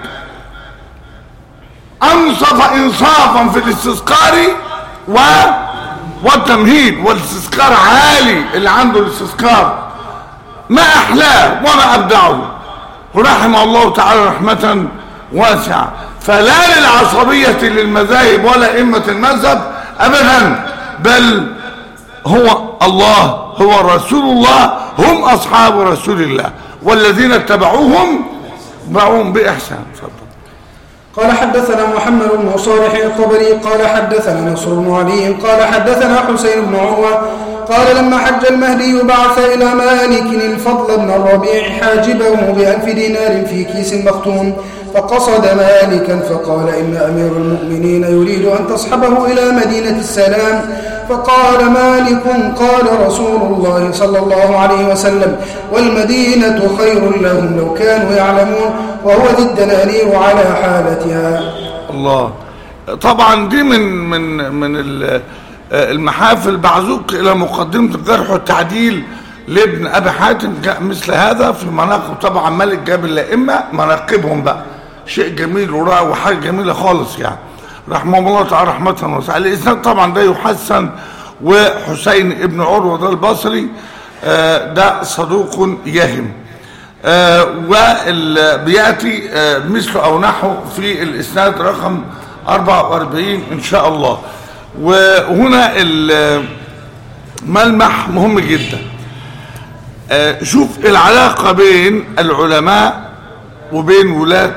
انصف انصافا في الاستذكار و والتمهيد والاستذكار عالي اللي عنده الاستذكار ما احلاه وما ابدعه ورحمه الله تعالى رحمة واسعة فلا للعصبية للمذاهب ولا ائمة المذهب ابدا بل هو الله هو رسول الله هم اصحاب رسول الله والذين اتبعوهم باعوهم باحسان تفضل قال حدثنا محمد بن صالح الطبري قال حدثنا نصر بن علي قال حدثنا حسين بن عروة قال لما حج المهدي بعث إلى مالك الفضل بن الربيع حاجبه بألف دينار في كيس مختوم فقصد مالكا فقال إن أمير المؤمنين يريد أن تصحبه إلى مدينة السلام فقال مالك قال رسول الله صلى الله عليه وسلم والمدينة خير لهم لو كانوا يعلمون وهو ذي الدنانير على حالتها الله طبعا دي من من من ال- المحافل بعزوك الى مقدمه الجرح والتعديل لابن ابي حاتم جاء مثل هذا في مناقب طبعا ملك جاب الائمه مناقبهم بقى شيء جميل ورائع وحاجه جميله خالص يعني رحمه الله تعالى رحمه واسعه الاسناد طبعا ده يحسن وحسين ابن عروه ده البصري آه، ده صدوق يهم آه، وبياتي آه، مثله او نحو في الاسناد رقم 44 ان شاء الله وهنا الملمح مهم جدا آه، شوف العلاقة بين العلماء وبين ولاة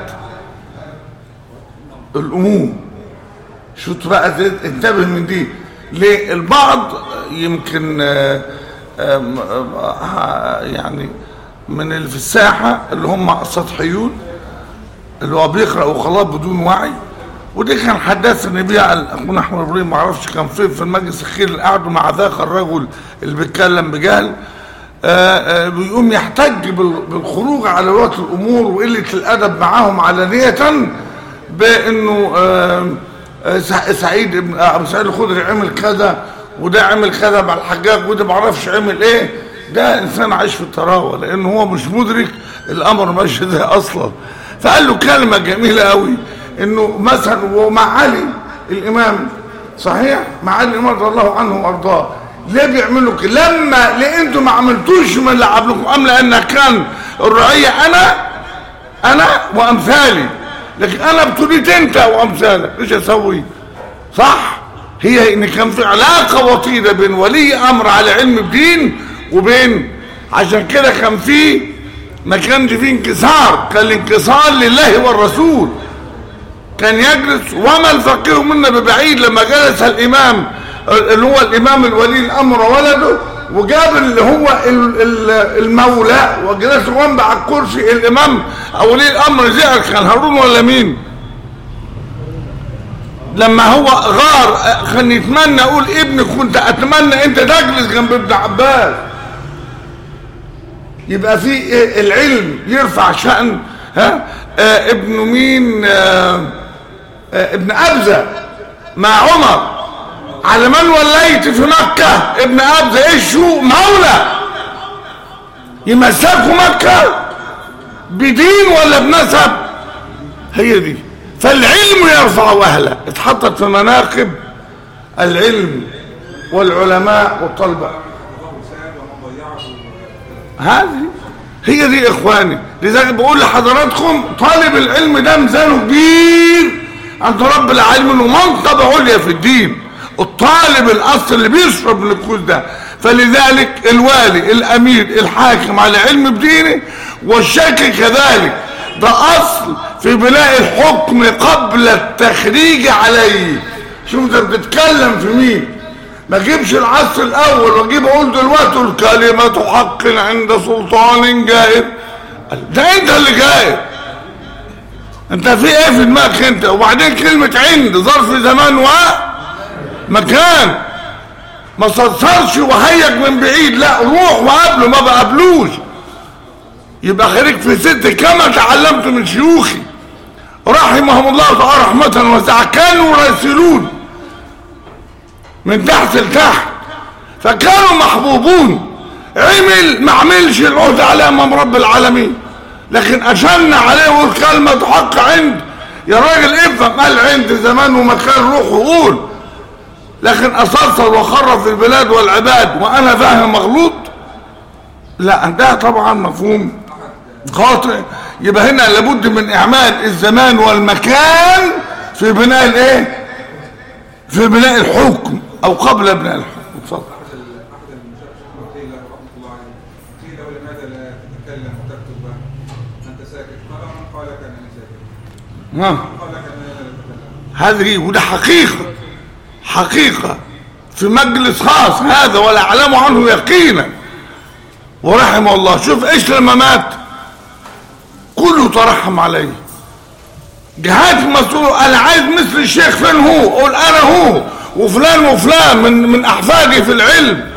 الأمور شوف بقى ده- انتبه من دي ليه البعض يمكن آه، آم، آه، يعني من اللي في الساحة اللي هم سطحيون اللي هو بيقرأ وخلاص بدون وعي ودي كان حدثني بيها اخونا احمد ابراهيم ما اعرفش كان فين في المجلس الاخير اللي قعدوا مع ذاك الرجل اللي بيتكلم بجهل آه، آه، بيقوم يحتج بال- بالخروج على ولاة الامور وقله الادب معاهم علانيه بانه آه، آه، سع- سعيد ابن آه، ابو سعيد الخدري عمل كذا وده عمل كذا مع الحجاج وده ما اعرفش عمل ايه ده انسان عايش في الطراوه لانه هو مش مدرك الامر ماشي ازاي اصلا فقال له كلمه جميله قوي انه مثلا ومع علي الامام صحيح مع علي الامام رضي الله عنه وارضاه ليه بيعملوا كده لما ليه انتوا ما عملتوش من اللي عملكم ام لان كان الرعيه انا انا وامثالي لكن انا ابتليت انت وامثالك ايش اسوي صح هي ان كان في علاقه وطيده بين ولي امر على علم الدين وبين عشان كده كان في ما كانش فيه انكسار كان الانكسار لله والرسول كان يجلس وما الفقيه منا ببعيد لما جلس الامام اللي هو الامام الولي الامر ولده وجاب اللي هو ال- ال- المولى وجلس جنب على الكرسي الامام او ولي الامر زعل كان هارون ولا مين لما هو غار آه، كان يتمنى اقول ابني كنت اتمنى انت تجلس جنب ابن عباس يبقى في إيه؟ العلم يرفع شأن ها آه ابن مين آه آه ابن أبزة مع عمر على من وليت في مكة ابن أبزة ايش شو مولى يمسكوا مكة بدين ولا بنسب هي دي فالعلم يرفع أهله اتحطت في مناقب العلم والعلماء والطلبة هذه هي دي يا اخواني لذلك بقول لحضراتكم طالب العلم ده ميزانه كبير عند رب العالمين ومنقبة عليا في الدين الطالب الاصل اللي بيشرب من الكوز ده فلذلك الوالي الامير الحاكم على علم بدينه والشيخ كذلك ده اصل في بناء الحكم قبل التخريج عليه شوف انت بتتكلم في مين ما اجيبش العصر الاول واجيب اقول دلوقتي الكلمة حق عند سلطان جائر ده انت اللي جائر انت في ايه في دماغك انت وبعدين كلمة عند ظرف زمان ومكان ما صرصرش وهيج من بعيد لا روح وقابله ما بقابلوش يبقى خليك في ست كما تعلمت من شيوخي رحمهم الله تعالى رحمة واسعة كانوا يرسلون من تحت لتحت فكانوا محبوبون عمل ما عملش العهد عليه امام رب العالمين لكن اشن عليه وقول كلمة حق عند يا راجل افهم قال عند زمان ومكان روح وقول لكن اصرصر وخرف في البلاد والعباد وانا فاهم مغلوط لا ده طبعا مفهوم خاطئ يبقى هنا لابد من اعمال الزمان والمكان في بناء الايه في بناء الحكم او قبل بناء الحكم اتفضل أحد المشايخ قيل رحمة الله عليه قيل ولماذا لا تتكلم وتكتب أنت ساكت قال من قال كأنني ساكت نعم قال كأنني لا أتكلم هذه وده حقيقة حقيقة في مجلس خاص هذا ولا أعلم عنه يقينا ورحمه الله شوف ايش لما مات كله ترحم عليه جهات مسؤول انا عايز مثل الشيخ فين هو قول انا هو وفلان وفلان من من احفادي في العلم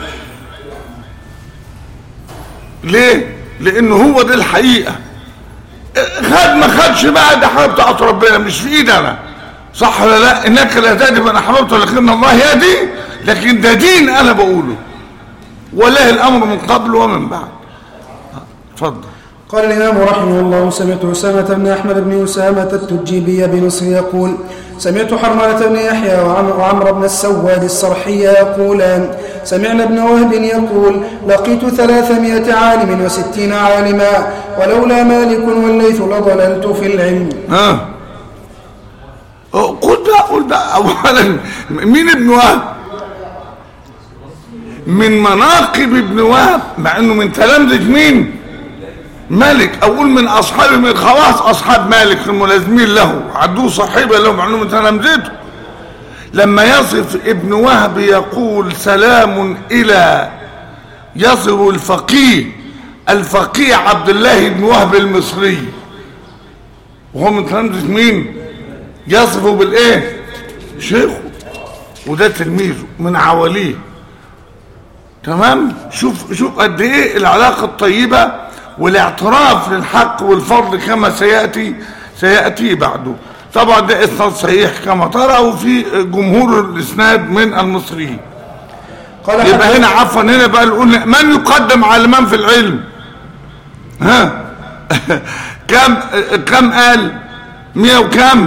ليه لانه هو دي الحقيقه خد ما خدش بقى ده حاجه بتاعت ربنا مش في ايدي انا صح ولا لا انك لا تهدي من احببت ولكن الله يهدي لكن ده دين انا بقوله ولله الامر من قبل ومن بعد اتفضل قال الإمام رحمه الله سمعت أسامة بن أحمد بن أسامة التجيبي بمصر يقول سمعت حرملة بن يحيى وعم- وعمر بن السواد الصرحي يقولان سمعنا ابن وهب يقول لقيت ثلاثمائة عالم وستين عالما ولولا مالك والليث لضللت في العلم ها قل بقى قل بقى اولا مين ابن وهب من مناقب ابن وهب مع انه من تلامذة مين مالك اقول من اصحاب من خواص اصحاب مالك الملازمين له عدوه صاحبه له مع انه من تلامذته لما يصف ابن وهب يقول سلام الى يصف الفقيه الفقيه عبد الله بن وهب المصري وهو من تلامذة مين يصفه بالايه شيخه وده تلميذه من عواليه تمام شوف شوف قد ايه العلاقه الطيبه والاعتراف للحق والفضل كما سياتي سياتي بعده طبعا ده اسناد صحيح كما ترى وفي جمهور الاسناد من المصريين قال يبقى حدث- هنا عفوا هنا بقى نقول من يقدم على من في العلم ها كم كم قال مئة وكم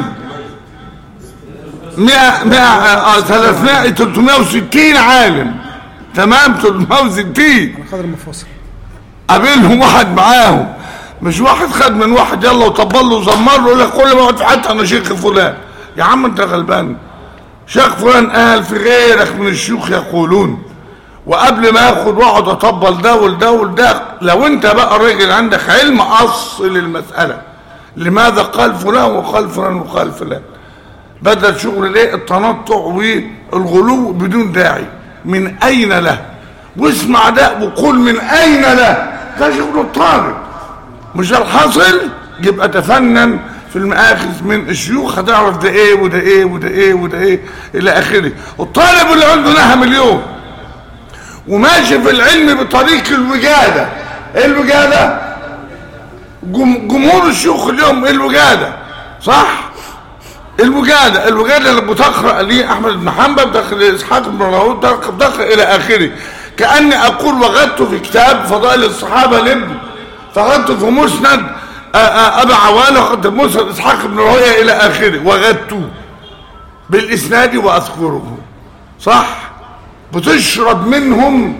مئة مئة اه ثلاثمائة تلتمائة وستين عالم تمام تلتمائة وستين قدر المفاصل قابلهم واحد معاهم مش واحد خد من واحد يلا وطبل له وزمر له يقول لك كل ما اقعد في حته انا شيخ فلان يا عم انت غلبان شيخ فلان قال في غيرك من الشيوخ يقولون وقبل ما اخد واقعد اطبل ده والده والده لو انت بقى راجل عندك علم اصل المساله لماذا قال فلان وقال فلان وقال فلان بدل شغل الايه التنطع والغلو بدون داعي من اين له واسمع ده وقول من اين ده ده شغل الطالب مش الحاصل يبقى تفنن في المآخذ من الشيوخ هتعرف ده ايه وده ايه وده ايه وده ايه الى اخره الطالب اللي عنده نهم اليوم وماشي في العلم بطريق الوجادة ايه الوجادة جم- جمهور الشيوخ اليوم ايه الوجادة صح الوجادة الوجادة اللي بتقرأ لي أحمد بن حنبل داخل إسحاق بن راهوت داخل داخل إلى آخره كأني أقول وغدت في كتاب فضائل الصحابة لابن فغدت في مسند آه، آه، أبا عوانة وغدت في مسند إسحاق بن راهوية إلى آخره وغدت بالإسناد وأذكره صح بتشرب منهم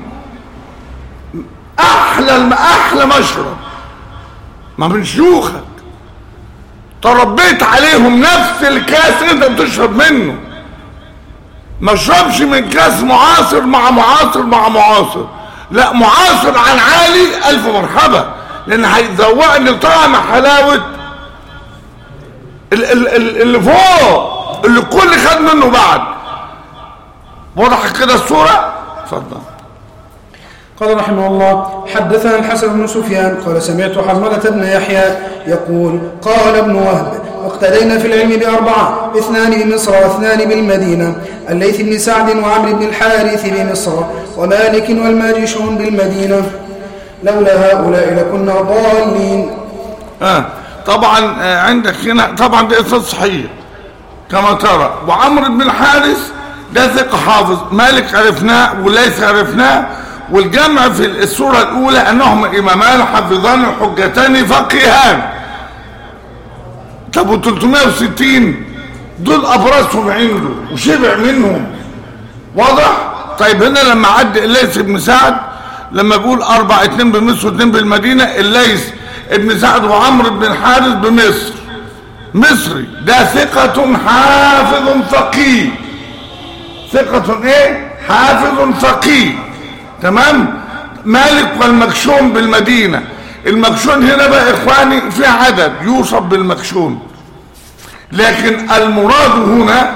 أحلى الم- أحلى مشرب ما من شيوخك تربيت عليهم نفس الكاس انت بتشرب منه ما اشربش من كاس معاصر مع معاصر مع معاصر لا معاصر عن عالي الف مرحبا لان هيذوقني طعم حلاوه ال- ال- ال- اللي فوق اللي الكل خد منه بعد واضح كده الصوره اتفضل قال رحمه الله حدثنا الحسن بن سفيان قال سمعت حرملة بن يحيى يقول قال ابن وهب اقتدينا في العلم بأربعة اثنان بمصر واثنان بالمدينة الليث بن سعد وعمرو بن الحارث بمصر ومالك والماجشون بالمدينة لولا هؤلاء لكنا ضالين آه. طبعا آه، عندك هنا طبعا ده اسناد صحيح كما ترى وعمرو بن الحارث ده ثقة حافظ مالك عرفناه وليس عرفناه والجمع في الصورة الأولى أنهما إمامان حافظان حجتان فقيهان طب و 360 دول أبرزهم عنده وشبع منهم واضح طيب هنا لما عد الليث بن سعد لما بيقول اربع اتنين بمصر واتنين بالمدينة الليث ابن سعد وعمرو بن الحارث بمصر مصري ده ثقة حافظ فقيه ثقة ايه حافظ فقيه تمام مالك والمكشوم بالمدينة المكشون هنا بقى اخواني في عدد يوصف بالمكشون لكن المراد هنا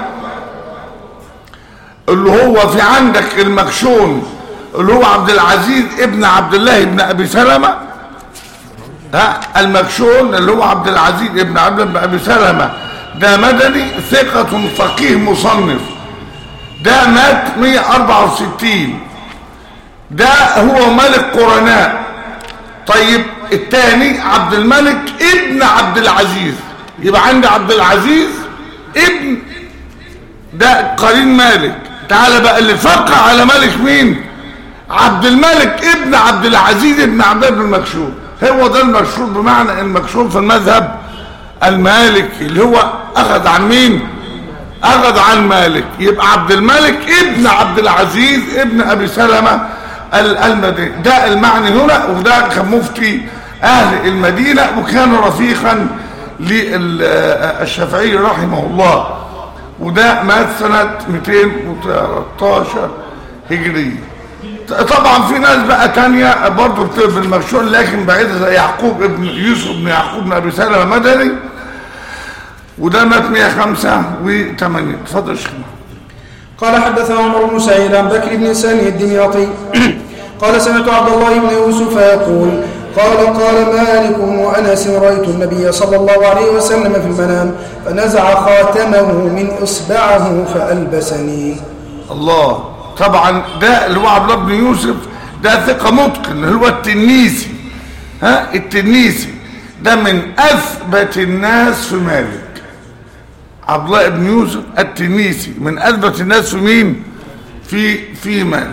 اللي هو في عندك المكشون اللي هو عبد العزيز ابن عبد الله ابن ابي سلمة ها المكشون اللي هو عبد العزيز ابن عبد الله بن ابي سلمة ده مدني ثقة فقيه مصنف ده مات 164 ده هو ملك قرناء طيب الثاني عبد الملك ابن عبد العزيز يبقى عندي عبد العزيز ابن ده قرين مالك تعال بقى اللي فقع على ملك مين عبد الملك ابن عبد العزيز ابن عبد الله بن المكشوف هو ده المشهور بمعنى المكشوف في المذهب المالكي اللي هو اخذ عن مين اخذ عن مالك يبقى عبد الملك ابن عبد العزيز ابن ابي سلمة ال- المدينة ده المعنى هنا وده كان مفتي اهل المدينة وكان رفيقا للشافعي رحمه الله وده مات سنة 213 هجرية طبعا في ناس بقى تانية برضه بتبقى بالمكشون لكن بعيدة زي يعقوب ابن يوسف بن يعقوب بن ابي سلمة مدني وده مات 185 اتفضل يا شيخ قال حدثنا عمر بن سعيد عن بكر بن سالم الدمياطي قال سمعت عبد الله بن يوسف يقول قال قال مالك وانس رايت النبي صلى الله عليه وسلم في المنام فنزع خاتمه من اصبعه فالبسني الله طبعا ده اللي هو عبد الله بن يوسف ده ثقة متقن اللي هو التنيسي ها التنيسي ده من اثبت الناس في مالك عبد الله بن يوسف التنيسي من اثبت الناس في مين في في مالك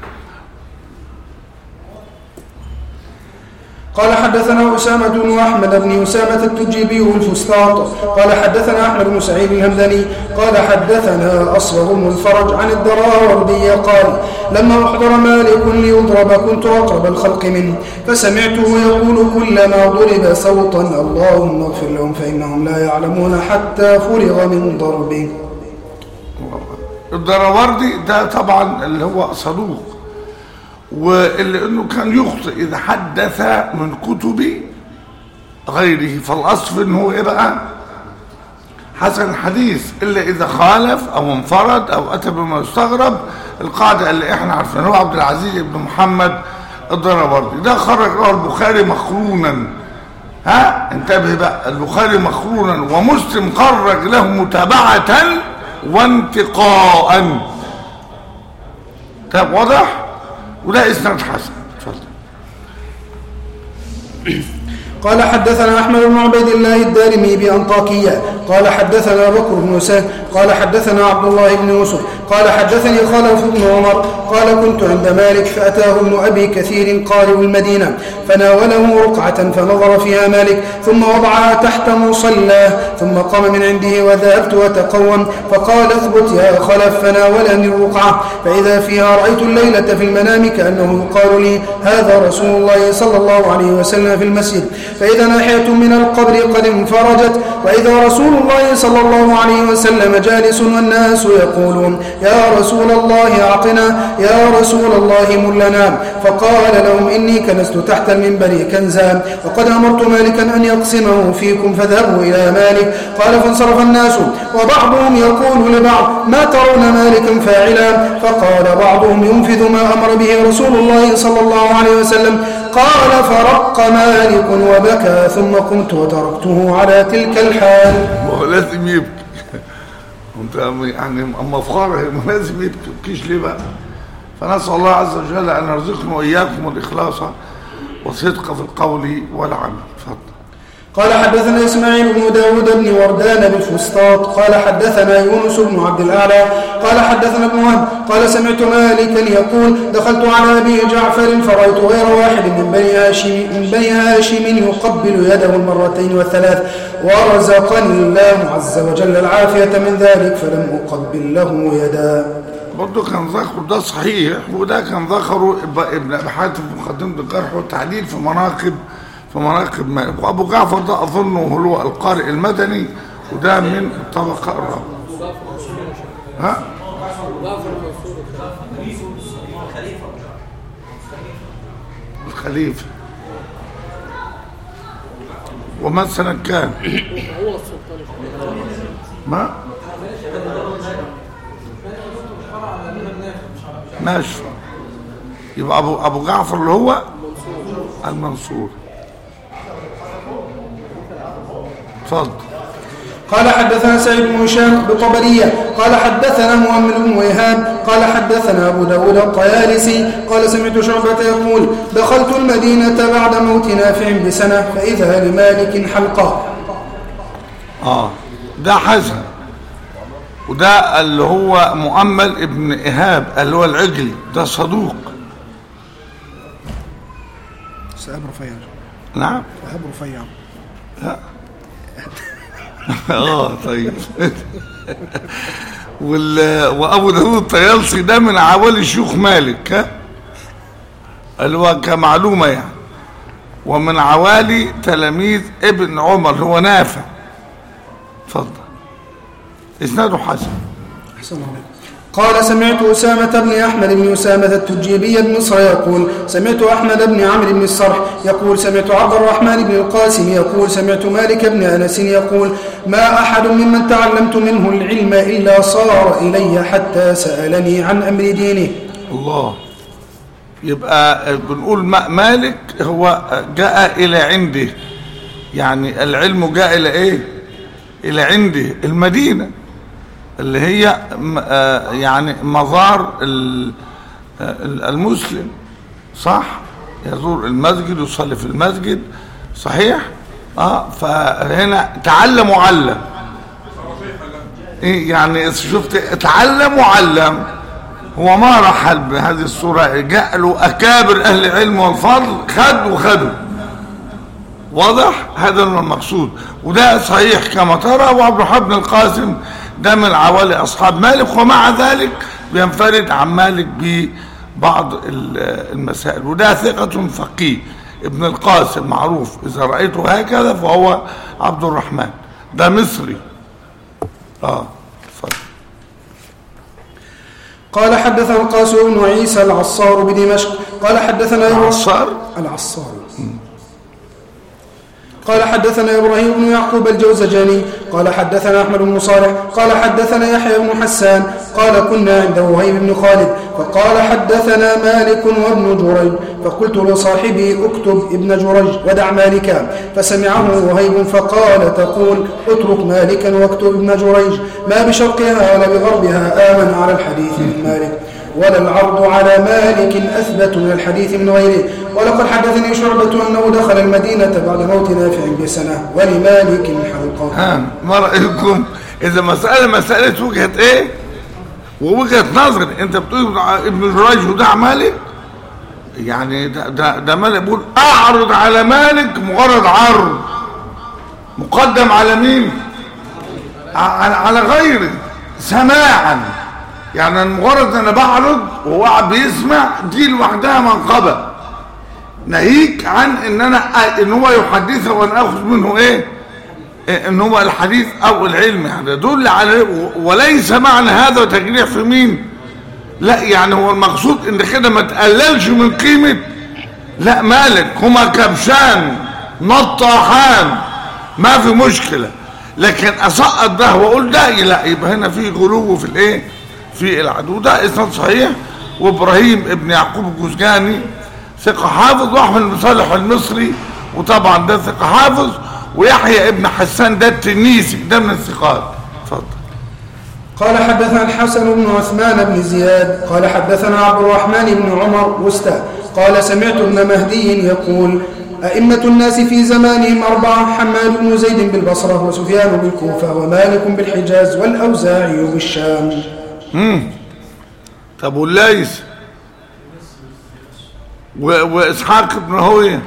قال حدثنا أسامة بن أحمد بن أسامة التجيبي الفسطاط قال حدثنا أحمد بن سعيد الهمداني قال حدثنا أصبغ بن الفرج عن الدراوردي قال لما أحضر مالك ليضرب كنت أقرب الخلق منه فسمعته يقول كلما ضرب صوتا اللهم اغفر لهم فإنهم لا يعلمون حتى فرغ من ضربه الدراوردي ده طبعا اللي هو صدوق واللي انه كان يخطئ اذا حدث من كتب غيره فالاصل انه ايه بقى حسن الحديث إلا إذا خالف أو انفرد أو أتى بما يستغرب القاعدة اللي إحنا عارفينها هو عبد العزيز بن محمد الدربردي ده خرج له البخاري مقرونا ها انتبه بقى البخاري مقرونا ومسلم خرج له متابعة وانتقاء طب واضح وده اسناد حسن اتفضل قال حدثنا أحمد بن عبيد الله الدارمي بأنطاكية قال حدثنا بكر بن سهل قال حدثنا عبد الله بن يوسف قال حدثني خلف بن عمر قال كنت عند مالك فأتاه ابن أبي كثير قارئ المدينة فناوله رقعة فنظر فيها مالك ثم وضعها تحت مصلاه ثم قام من عنده وذهبت أتقوم فقال اثبت يا خلف فناولني الرقعة فإذا فيها رأيت الليلة في المنام كأنه يقال لي هذا رسول الله صلى الله عليه وسلم في المسجد فإذا ناحية من القبر قد انفرجت وإذا رسول الله صلى الله عليه وسلم جالس والناس يقولون يا رسول الله أعطنا يا رسول الله ملنا فقال لهم إني كنست تحت المنبر كنزا وقد أمرت مالكا أن يقسمه فيكم فاذهبوا إلى مالك قال فانصرف الناس وبعضهم يقول لبعض ما ترون مالكا فاعلا فقال بعضهم ينفذ ما أمر به رسول الله صلى الله عليه وسلم قال فرق مالك وبكى ثم قمت وتركته على تلك الحال هو لازم يبكي انت يعني اما فخار لازم يبكي يبكيش ليه بقى فنسال الله عز وجل ان يرزقنا واياكم الاخلاص والصدق في القول والعمل اتفضل قال حدثنا إسماعيل بن داود بن وردان بالفسطاط قال حدثنا يونس بن عبد الأعلى قال حدثنا ابن وهب قال سمعت مالكا يقول دخلت على أبي جعفر فرأيت غير واحد من بني هاشم من بني هاشم يقبل يده المرتين والثلاث ورزقني الله عز وجل العافية من ذلك فلم أقبل له يدا برضه كان ذكره ده صحيح وده كان ذكره اب- ابن ابي حاتم في مقدمه الجرح والتعديل في مناقب في مناقب مالك وابو جعفر ده اظنه هو القارئ المدني وده من الطبقه الرابعه ها الخليفه وما سنة كان ما ماشي يبقى ابو ابو جعفر اللي هو المنصور اتفضل قال حدثنا سعيد بن هشام بطبرية قال حدثنا مؤمل بن وهاب قال حدثنا أبو داود الطيالسي قال سمعت شعبة يقول دخلت المدينة بعد موت نافع بسنة فإذا لمالك حلقة اه ده حسن وده اللي هو مؤمل ابن ايهاب اللي هو العجلي ده صدوق سأب رفيع نعم سأب رفيع اه طيب وال... وابو داود الطيالسي ده من عوالي شيوخ مالك ها اللي هو كمعلومه يعني ومن عوالي تلاميذ ابن عمر هو نافع اتفضل اسناده حسن أحسن عليك. قال سمعت أسامة بن أحمد بن أسامة التجيبي بن مصر يقول سمعت أحمد بن عمرو بن الصرح يقول سمعت عبد الرحمن بن القاسم يقول سمعت مالك بن أنس يقول ما أحد ممن تعلمت منه العلم إلا صار إلي حتى سألني عن أمر دينه الله يبقى بنقول ما- مالك هو جاء إلى عنده يعني العلم جاء إلى إيه إلى عنده المدينة اللي هي م- آه يعني مزار ال- آه المسلم صح يزور المسجد يصلي في المسجد صحيح اه فهنا تعلم وعلم ايه يعني شفت اتعلم وعلم هو ما رحل بهذه الصورة جاء له أكابر أهل العلم والفضل خد وخدوا واضح هذا هو المقصود وده صحيح كما ترى وعبد الرحمن بن القاسم ده من عوالي أصحاب مالك ومع ذلك بينفرد عن مالك ببعض ال- المسائل وده ثقة فقيه ابن القاسم معروف إذا رأيته هكذا فهو عبد الرحمن ده مصري اه اتفضل قال حدثنا القاسم بن عيسى العصار بدمشق قال حدثنا يونس عصار العصار قال حدثنا إبراهيم بن يعقوب الجوزجاني قال حدثنا أحمد بن صالح قال حدثنا يحيى بن حسان قال كنا عند وهيب بن خالد فقال حدثنا مالك وابن جريج فقلت لصاحبي اكتب ابن جريج ودع مالكا فسمعه وهيب فقال تقول اترك مالكا واكتب ابن جريج ما بشرقها ولا بغربها آمن على الحديث من مالك ولا العرض على مالك أثبت من الحديث من غيره ولقد حدثني شعبة أنه دخل المدينة بعد موت نافع بسنة ولمالك حلقة ها ما رايكم اذا مساله مساله وجهه ايه ووجهه نظر انت بتقول ابن جريج وده مالك يعني ده ده, ده مالك بيقول اعرض على مالك مجرد عرض مقدم على مين على, على غيره سماعا يعني مجرد انا بعرض وهو قاعد بيسمع دي لوحدها منقبه ناهيك عن ان انا ان هو يحدثه وانا اخذ منه ايه ان هو الحديث او العلم يعني يدل على وليس معنى هذا تجريح في مين لا يعني هو المقصود ان كده ما تقللش من قيمة لا مالك هما كبشان نطاحان ما في مشكلة لكن اسقط ده واقول ده لا يبقى هنا في غلو في الايه في العدو ده اسناد صحيح وابراهيم ابن يعقوب الجزجاني ثقة حافظ واحمد بن صالح المصري وطبعا ده ثقة حافظ ويحيى ابن حسان ده التنيسي ده من الثقات اتفضل قال حدثنا الحسن بن عثمان بن زياد قال حدثنا عبد الرحمن بن عمر وستا قال سمعت ابن مهدي يقول أئمة الناس في زمانهم أربعة حماد بن زيد بالبصرة وسفيان بالكوفة ومالك بالحجاز والأوزاعي بالشام طب والليث و- واسحاق بن هويه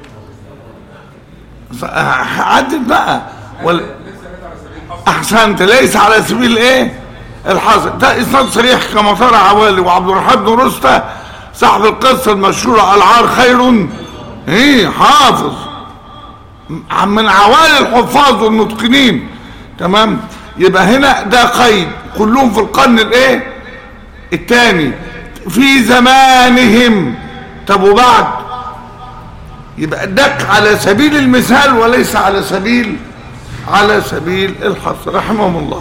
ف- عدت بقى ولا احسنت ليس على سبيل ايه الحصر ده اسناد صريح كما ترى عوالي وعبد الرحمن بن رستة صاحب القصه المشهوره العار خير ايه حافظ م- من عوالي الحفاظ والمتقنين تمام يبقى هنا ده قيد كلهم في القرن الايه الثاني في زمانهم طب وبعد يبقى دك على سبيل المثال وليس على سبيل على سبيل الحصر رحمهم الله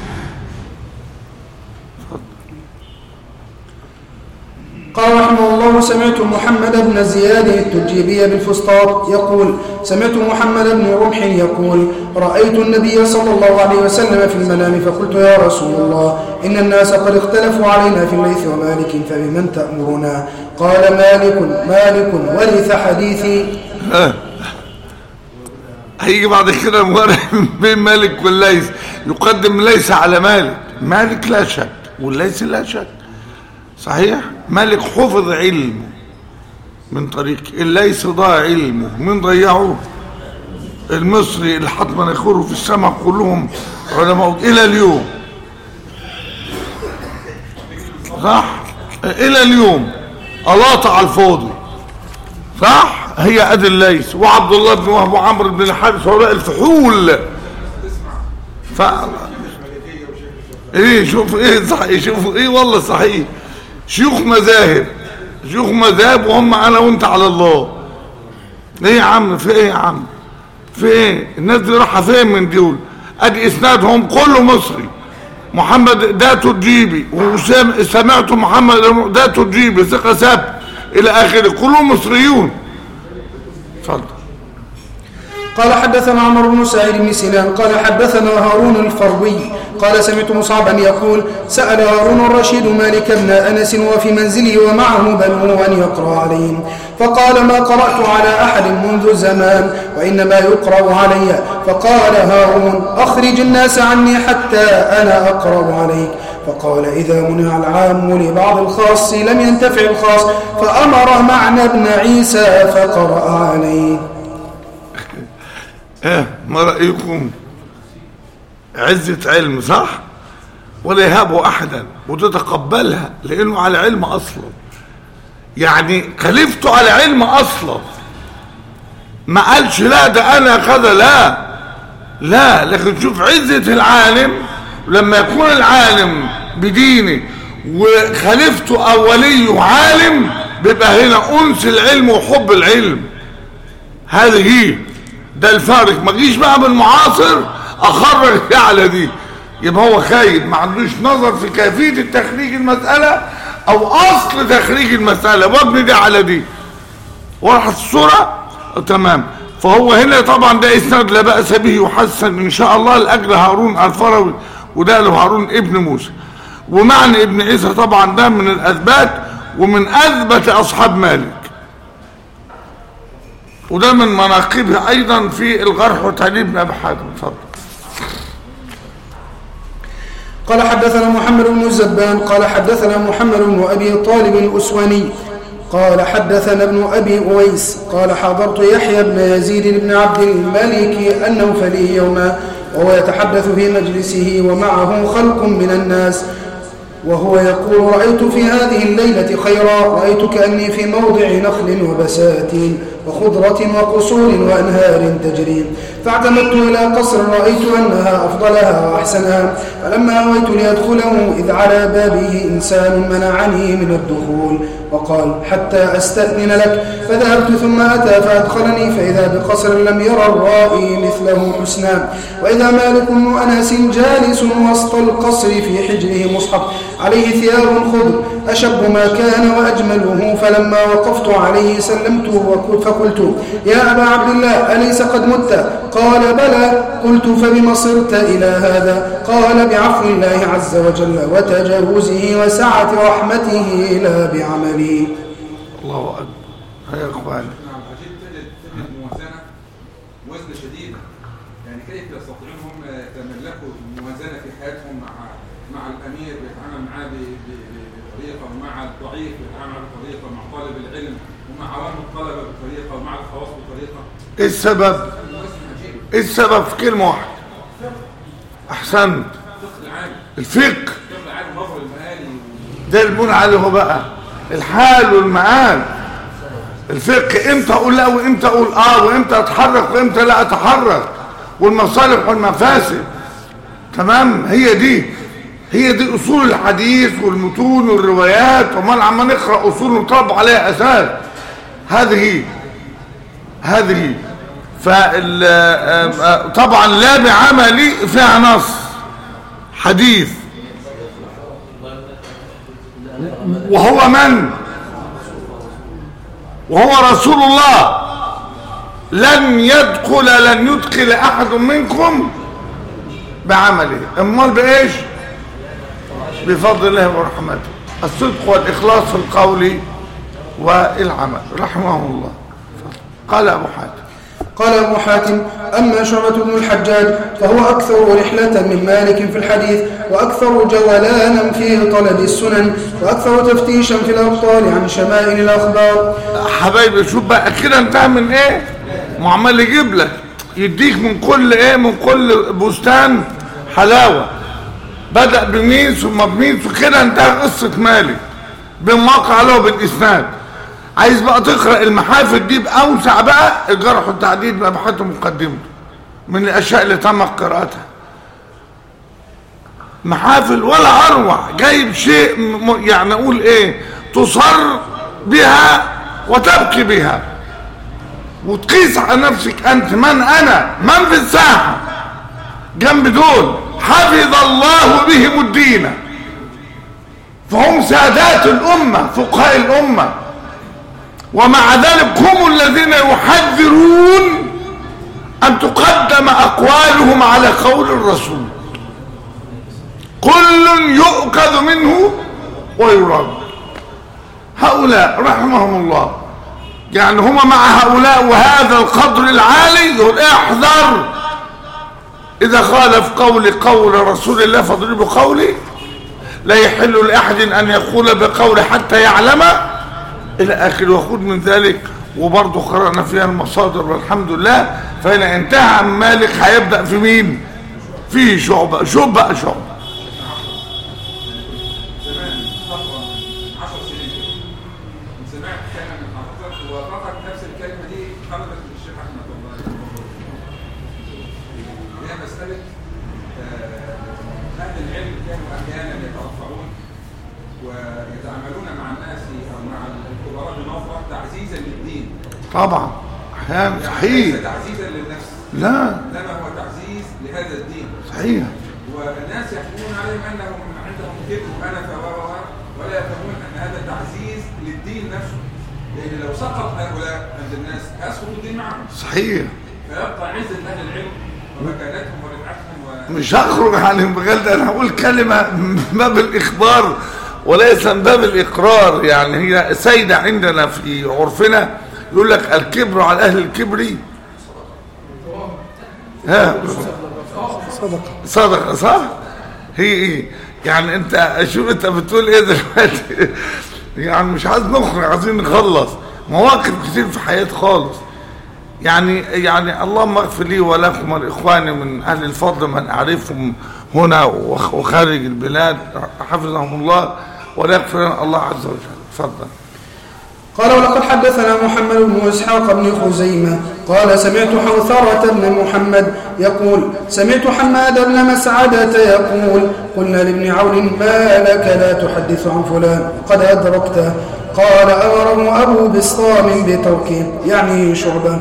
قال رحمه الله سمعت محمد بن زياد التجيبي بالفسطاط يقول سمعت محمد بن رمح يقول رأيت النبي صلى الله عليه وسلم في المنام فقلت يا رسول الله إن الناس قد اختلفوا علينا في الليث ومالك فبمن تأمرنا قال مالك مالك ورث حديثي ها. هيجي بعد كده مقارنة بين مالك والليث يقدم ليس على مالك مالك لا شك والليث لا شك صحيح مالك حفظ علمه من طريق الليث ضاع علمه من ضيعوه المصري اللي حط مناخيره في السماء كلهم علماء الى اليوم صح الى اليوم الاطع على الفاضي صح هي ادي الليث وعبد الله بن وهب وعمرو بن الحارث هؤلاء الفحول ف ايه شوف ايه صحيح شوفوا ايه والله صحيح شيوخ مذاهب شيوخ مذاهب وهم انا وانت على الله ايه يا عم في ايه يا عم في ايه الناس دي رايحه فين من دول ادي اسنادهم كله مصري محمد ده تجيبي وسمعت محمد ده تجيبي ثقه ثبت الى اخره كلهم مصريون اتفضل قال حدثنا عمر بن سعيد بن سنان قال حدثنا هارون الفروي قال سمعت مصعبا يقول سأل هارون الرشيد مالك بن أنس وفي منزله ومعه بنوه أن يقرأ عليهم فقال ما قرأت على أحد منذ زمان وإنما يقرأ علي فقال هارون أخرج الناس عني حتى أنا أقرأ عليك فقال إذا منع العام لبعض الخاص لم ينتفع الخاص فأمر معنى بن عيسى فقرأ عليه ايه ما رأيكم عزة علم صح ولا يهابه احدا وتتقبلها لانه على علم اصلا يعني خليفته على علم اصلا ما قالش لا ده انا كذا لا لا لكن شوف عزة العالم لما يكون العالم بدينه وخليفته او وليه عالم بيبقى هنا انس العلم وحب العلم هذه هي ده الفارق ما تجيش بقى بالمعاصر اخرج دي على دي يبقى هو خايب ما عندوش نظر في كيفيه تخريج المساله او اصل تخريج المساله وابني دي على دي وضحت الصوره تمام فهو هنا طبعا ده اسناد لا باس به يحسن ان شاء الله لاجل هارون الفروي وده له هارون ابن موسى ومعنى ابن عيسى طبعا ده من الاثبات ومن اثبت اصحاب مالك وده من مناقبه ايضا في الجرح وتعليم ابن ابي حاتم اتفضل قال حدثنا محمد بن الزبان قال حدثنا محمد بن أبي طالب الأسواني قال حدثنا ابن أبي أويس قال حضرت يحيى بن يزيد بن عبد الملك النوفلي يوما وهو يتحدث في مجلسه ومعه خلق من الناس وهو يقول رأيت في هذه الليلة خيرا رأيت كأني في موضع نخل وبساتين وخضرة وقصور وأنهار تجري فاعتمدت إلى قصر رأيت أنها أفضلها وأحسنها فلما أويت لأدخله إذ على بابه إنسان منعني من الدخول وقال حتى أستأذن لك فذهبت ثم أتى فأدخلني فإذا بقصر لم يرى الرائي مثله حسنا وإذا مالك بن أنس جالس وسط القصر في حجره مصحف عليه ثياب خضر أشب ما كان وأجمله فلما وقفت عليه سلمته وقلت فقلت يا أبا عبد الله أليس قد مت قال بلى قلت فبم صرت إلى هذا قال بعفو الله عز وجل وتجاوزه وسعة رحمته لا بعملي الله اكبر يا اخواني نعم عجيب تجد تجد موازنة وزن شديدة يعني كيف يستطيعون هم يتملكوا الموازنة في حياتهم مع مع الأمير بيتعامل معاه ب- ب- ب- بطريقة ومع الضعيف بيتعامل معاه بطريقة ومع طالب العلم ومع عوام الطلبة بطريقة ومع الخواص بطريقة ايه السبب وزن عجيب ايه السبب في كلمه واحده احسنت الفقه العام الفقه الفقه العام نظر المآلي ده المون عليه هو بقى الحال والمعان الفقه امتى اقول لا وامتى اقول اه وامتى اتحرك وامتى لا اتحرك والمصالح والمفاسد تمام هي دي هي دي اصول الحديث والمتون والروايات وما عم نقرا اصول نطبق عليها اساس هذه هذه فال آه، آه، طبعا لا بعملي فيها نص حديث وهو من وهو رسول الله لن يدخل لن يدخل احد منكم بعمله امال بايش بفضل الله ورحمته الصدق والاخلاص في القول والعمل رحمه الله قال ابو حاتم قال أبو حاتم أما شعبة بن الحجاج فهو أكثر رحلة من مالك في الحديث وأكثر جولانا في طلب السنن وأكثر تفتيشا في الأبطال عن شمائل الأخبار حبايبي شوف بقى كده انتهى من ايه معمل يجيب لك يديك من كل ايه من كل بستان حلاوه بدا بمين ثم بمين وكده انتهى قصه مالك بالموقع له بالاسناد عايز بقى تقرا المحافل دي باوسع بقى الجرح والتعديل بقى بحط مقدمته من الاشياء اللي تم قراءتها محافل ولا اروع جايب شيء م- يعني اقول ايه تصر بها وتبكي بها وتقيس على نفسك انت من انا من في الساحه جنب دول حفظ الله بهم الدين فهم سادات الامه فقهاء الامه ومع ذلك هم الذين يحذرون ان تقدم اقوالهم على قول الرسول كل يؤخذ منه ويرد هؤلاء رحمهم الله يعني هم مع هؤلاء وهذا القدر العالي يقول احذر اذا خالف قولي قول رسول الله فاضربوا قولي لا يحل لاحد ان يقول بقول حتى يعلم الى اخره وخذ من ذلك وبرضه قرانا فيها المصادر والحمد لله فهنا انتهى عن مالك هيبدا في مين فيه شعبه شوف بقى شعبه زمان فترة من 10 سنين كده كنت سمعت كلمة من حضرتك وفقط نفس الكلمة دي خرجت من الشيخ أحمد الله هي مسألة آه، أهل العلم كانوا أحيانا يترفعون ويتعاملون مع الناس أو مع الكبراء بنظرة تعزيزا للدين طبعا احيانا يعني صحيح ليس تعزيزا للنفس لا انما هو تعزيز لهذا الدين صحيح والناس يحكمون عليهم انهم عندهم كبر وانفه و و- و- ولا يفهمون ان هذا تعزيز للدين نفسه لان لو سقط هؤلاء عند الناس هيسقط الدين معهم صحيح فيبقى عزه اهل العلم ومكانتهم ورفعتهم و... مش هخرج عن المجال ده انا هقول كلمة من باب الاخبار وليس من باب الاقرار يعني هي سيدة عندنا في عرفنا يقول لك الكبر على اهل الكبر ها صدقة صدقة صح هي ايه يعني انت شوف انت بتقول ايه دلوقتي يعني مش عايز نخرج عايزين نخلص مواقف كتير في حياتي خالص يعني يعني اللهم اغفر لي ولكم والاخوان من اهل الفضل من اعرفهم هنا وخ- وخارج البلاد حفظهم الله ولا يغفر لنا الله عز وجل تفضل قال ولقد حدثنا محمد بن اسحاق بن خزيمه قال سمعت حوثرة بن محمد يقول سمعت حماد بن مسعدة يقول قلنا لابن عون ما لك لا تحدث عن فلان قد أدركته قال أمره أبو بسطام بتركه يعني شعبة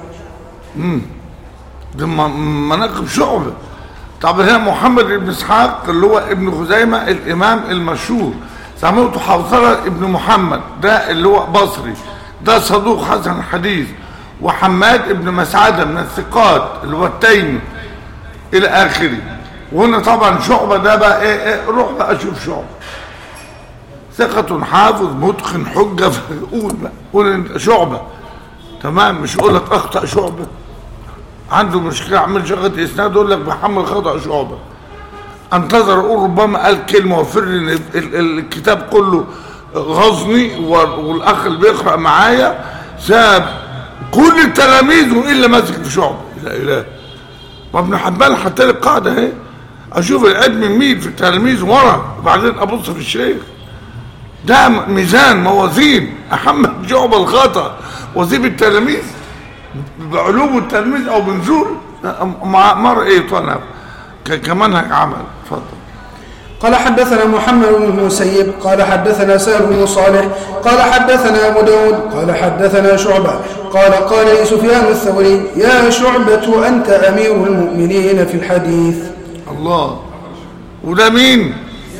دي م- مناقب شعبة طب هنا محمد بن اسحاق اللي هو ابن خزيمة الامام المشهور سمعته حوثرة ابن محمد ده اللي هو بصري ده صدوق حسن الحديث وحماد ابن مسعدة من الثقات اللي هو التيمي الى اخره وهنا طبعا شعبة ده بقى ايه, إيه روح بقى شوف شعبة ثقة حافظ متقن حجة قول بقى قول انت شعبة تمام مش اقول لك اخطأ شعبة عنده مشكلة عمل شغلة اسناد يقول لك محمد خطأ شعبة انتظر اقول ربما قال كلمة وفر ان ال- ال- الكتاب كله غزني و- والاخ اللي بيقرأ معايا ساب كل التلاميذ والا ماسك في شعبة لا اله وابن حبان حتى لي القاعدة اهي اشوف العلم من مين في التلاميذ ورا وبعدين ابص في الشيخ ده ميزان موازين محمد شعبة الخطأ وزيب التلاميذ بعلوم التلميذ او بنزول مع مر ايه طلب ك- كمنهج عمل اتفضل قال حدثنا محمد بن المسيب قال حدثنا سهل بن صالح قال حدثنا أبو داود قال حدثنا شعبة قال قال لي سفيان الثوري يا شعبة أنت أمير المؤمنين في الحديث الله وده مين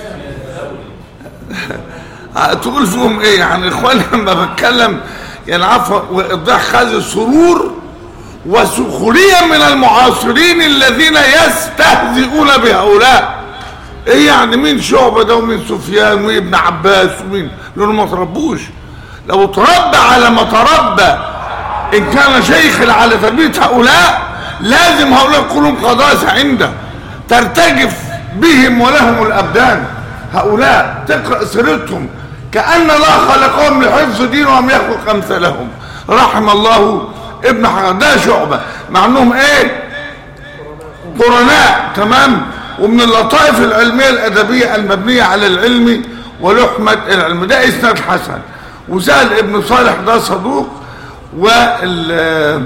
تقول فيهم ايه يعني اخواني لما بتكلم يعني عفوا وايضاح خذ سرور وسخرية من المعاصرين الذين يستهزئون بهؤلاء ايه يعني مين شعبة ده ومين سفيان ومين ابن عباس ومين لانه ما تربوش لو تربى على ما تربى ان كان شيخ على تربية هؤلاء لازم هؤلاء كلهم قداسة عنده ترتجف بهم ولهم الابدان هؤلاء تقرأ سيرتهم كأن الله خلقهم لحفظ دينهم يخلق امثالهم رحم الله ابن حجر ده شعبة مع انهم ايه قرناء تمام ومن اللطائف العلمية الأدبية المبنية على العلم ولحمة العلم ده إسناد حسن وسهل ابن صالح ده صدوق وال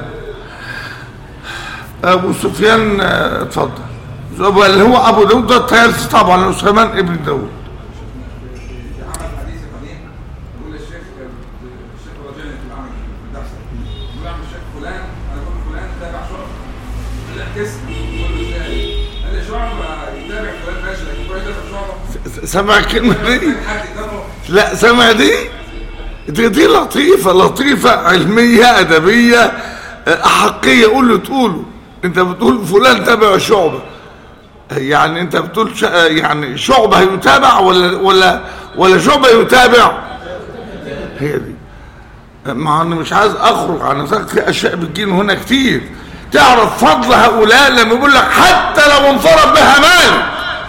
أبو سفيان آه، اتفضل اللي هو أبو داود ده الطيالسي طبعا سليمان ابن داود عمل حديث قديم يقول الشيخ الشيخ رجعني في العمل في الدرس يقول عم الشيخ فلان انا بقول فلان تابع شعب يقول لك كسب يقول له ازاي؟ قال لي شعب يتابع فلان ماشي لكن فلان يتابع شعبه سمع الكلمة دي حد يتابعه لا سمع دي دي, دي لطيفة لطيفة علمية أدبية آه، أحقية قول له تقوله أنت بتقول فلان تابع شعبة يعني أنت بتقول ش... آه، يعني شعبة يتابع ولا ولا ولا شعبة يتابع هي دي مع أنا مش عايز أخرج عن نطاق في أشياء بتجيني هنا كتير تعرف فضل هؤلاء لما يقول لك حتى لو انفرد بها مال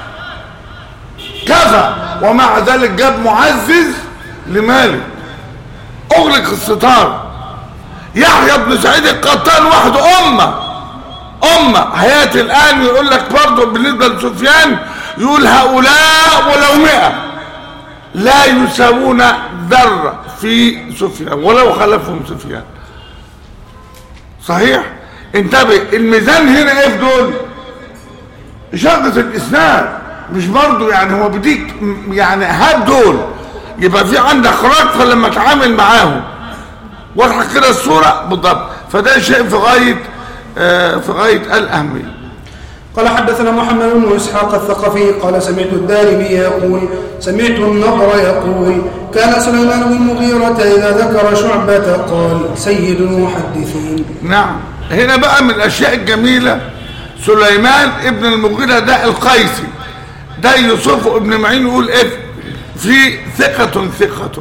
كفى ومع ذلك جاب معزز لمالك اغلق الستار يحيى بن سعيد القطان وحده امه امه هياتي الان يقول لك برضه بالنسبه لسفيان يقول هؤلاء ولو مئة لا يساوون ذره في سفيان ولو خلفهم سفيان صحيح انتبه الميزان هنا ايه في دول شقة الاسناد مش برضو يعني هو بديك م- يعني هات دول يبقى في عندك رقفة لما تعامل معاهم واضحة كده الصورة بالضبط فده شيء في غاية آه، في غاية الأهمية قال حدثنا محمد بن اسحاق الثقفي قال سمعت الدارمي يقول سمعت النضر يقول كان سليمان بن المغيرة إذا ذكر شعبة قال سيد المحدثين نعم هنا بقى من الأشياء الجميلة سليمان ابن المغيرة ده القيسي ده يوسف ابن معين يقول ايه في ثقة ثقة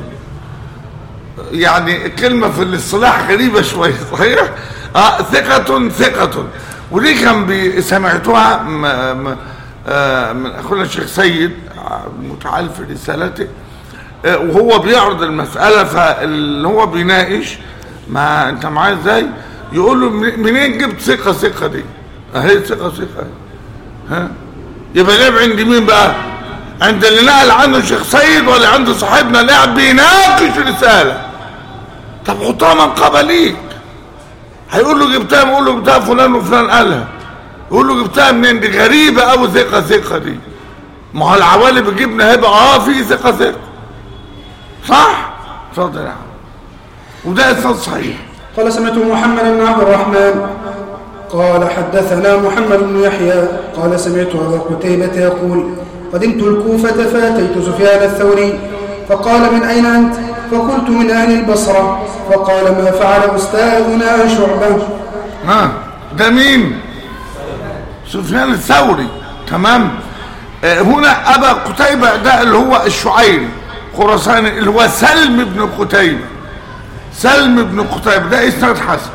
يعني كلمة في الاصطلاح غريبة شوية صحيح اه ثقة ثقة ودي كان بي- سمعتها م- م- آه، من اخونا الشيخ سيد آه، متعال في رسالته آه، وهو بيعرض المسألة فاللي هو بيناقش ما انت معايا ازاي يقول له من- منين جبت ثقة ثقة دي اهي ثقة ثقة ها يبقى لعب عند مين بقى عند اللي نقل عنه الشيخ سيد ولا عند صاحبنا لعب بيناقش رسالة طب حطها من قبليك هيقول له جبتها يقول له جبتها فلان وفلان قالها يقول له جبتها منين دي غريبة أوي ثقة ثقة دي ما هو العوالي بتجيبنا هيبقى اه في ثقة ثقة صح؟ اتفضل يا عم وده اسناد صحيح قال سمعت محمد بن عبد الرحمن قال حدثنا محمد بن يحيى قال سمعت أبا قتيبة يقول قدمت الكوفة فأتيت سفيان الثوري فقال من أين أنت؟ فقلت من أهل البصرة فقال ما فعل أستاذنا شعبة ها ده مين سفيان الثوري تمام آه هنا ابا قتيبة ده اللي هو الشعيري خراساني اللي هو سلم بن قتيبة سلم بن قتيبة ده اسناد حسن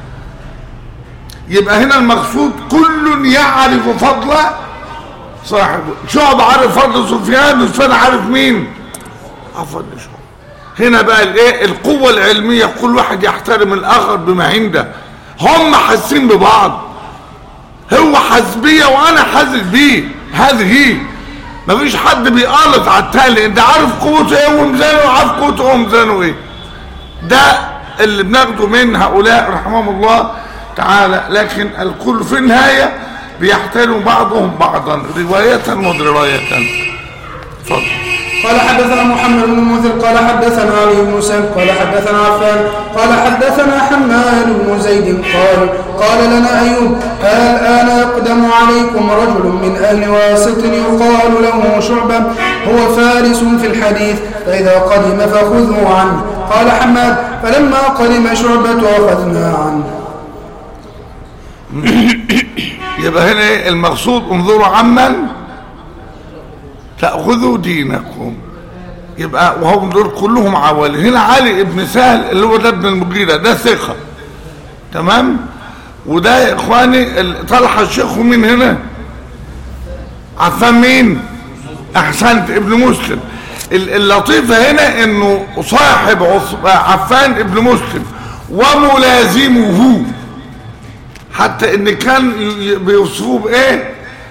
يبقى هنا المقصود كل يعرف فضل صاحبه شعب عارف فضل سفيان وسفيان عارف مين عارف فضل شعب هنا بقى الايه القوة العلمية كل واحد يحترم الاخر بما عنده هم حاسين ببعض هو حاسس بيا وانا حاسس بيه هذه مفيش حد بيقالط على التاني انت عارف قوته ايه وميزانه وعارف قوته ايه وميزانه ايه ده اللي بناخده من هؤلاء رحمهم الله تعالى لكن الكل في النهاية بيحترم بعضهم بعضا رواية ودراية اتفضل قال حدثنا محمد بن المنذر قال حدثنا علي بن سلم قال حدثنا عفان قال حدثنا حماد بن زيد قال قال لنا أيوب الآن يقدم عليكم رجل من أهل واسط يقال له شعبة هو فارس في الحديث فإذا قدم فخذوا عنه قال حماد فلما قدم شعبة أخذنا عنه يبقى هنا ايه المقصود انظروا عمن تأخذوا دينكم يبقى وهم دول كلهم عوالي هنا علي ابن سهل اللي هو ده ابن المغيرة ده ثقة تمام وده يا اخواني ال- طلحة الشيخ من هنا عفان مين احسنت ابن مسلم ال- اللطيفة هنا انه صاحب عث- عفان ابن مسلم وملازمه حتى ان كان ي- ي- بيوصفوه بايه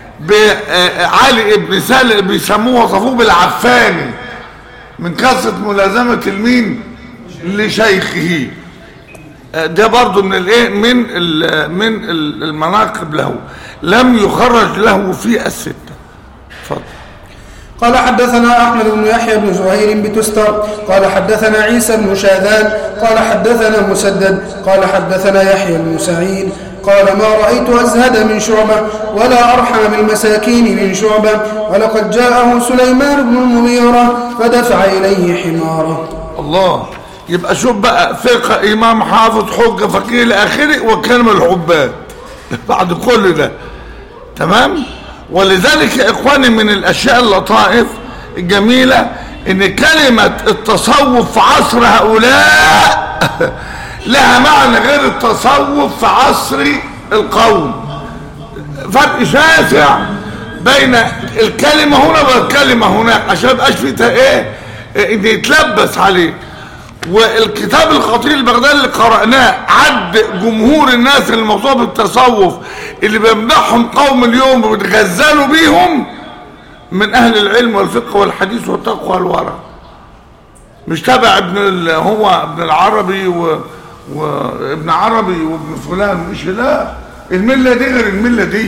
بعلي ابن سهل بيسموه وصفوه بالعفاني من كثرة ملازمة المين لشيخه آه، ده برضو من الايه من ال من ال- المناقب له لم يخرج له في الستة اتفضل قال حدثنا أحمد بن يحيى بن زهير بتستر قال حدثنا عيسى بن شاذان قال حدثنا مسدد قال حدثنا يحيى بن سعيد قال ما رأيت أزهد من شعبة ولا أرحم بالمساكين من شعبة ولقد جاءه سليمان بن المغيرة فدفع إليه حماره الله يبقى شوف بقى ثقة إمام حافظ حجة فقيه إلى آخره وكلمة العباد بعد كل ده تمام ولذلك يا إخواني من الأشياء اللطائف الجميلة إن كلمة التصوف في عصر هؤلاء لها معنى غير التصوف في عصر القوم فرق شاسع بين الكلمة هنا والكلمة هناك عشان ما يبقاش فيه ايه إيه، ان يتلبس عليه والكتاب الخطير البغدادي اللي قرأناه عد جمهور الناس الموضوع بالتصوف اللي بيمدحهم قوم اليوم وبيتغزلوا بيهم من اهل العلم والفقه والحديث والتقوى والورع مش تبع ابن ال... هو ابن العربي و... وابن عربي وابن فلان مش لا الملة دي غير الملة دي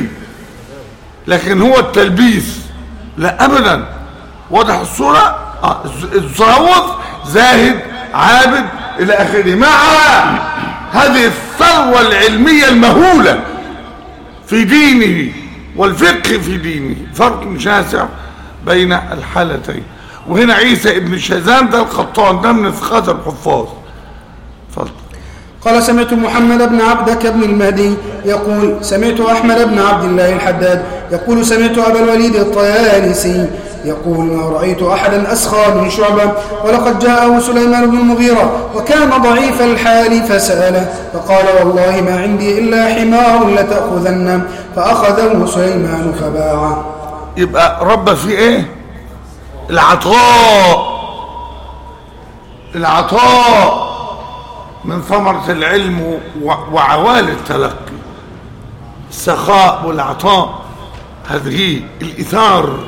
لكن هو التلبيس لا ابدا واضح الصورة آه، التصوف زاهد عابد الى اخره مع هذه الثروة العلمية المهولة في دينه والفقه في دينه فرق شاسع بين الحالتين وهنا عيسى ابن شازان ده القطان ده من ثقات الحفاظ اتفضل قال سمعت محمد بن عبدك بن المهدي يقول سمعت أحمد بن عبد الله الحداد يقول سمعت أبا الوليد الطيالسي يقول ما رأيت أحدا أسخى من شعبة ولقد جاءه سليمان بن المغيرة وكان ضعيف الحال فسأله فقال والله ما عندي إلا حمار لتأخذن فأخذه سليمان فباعه يبقى رب في ايه العطاء العطاء من ثمرة العلم و- وعوالي التلقي السخاء والعطاء هذه الإثار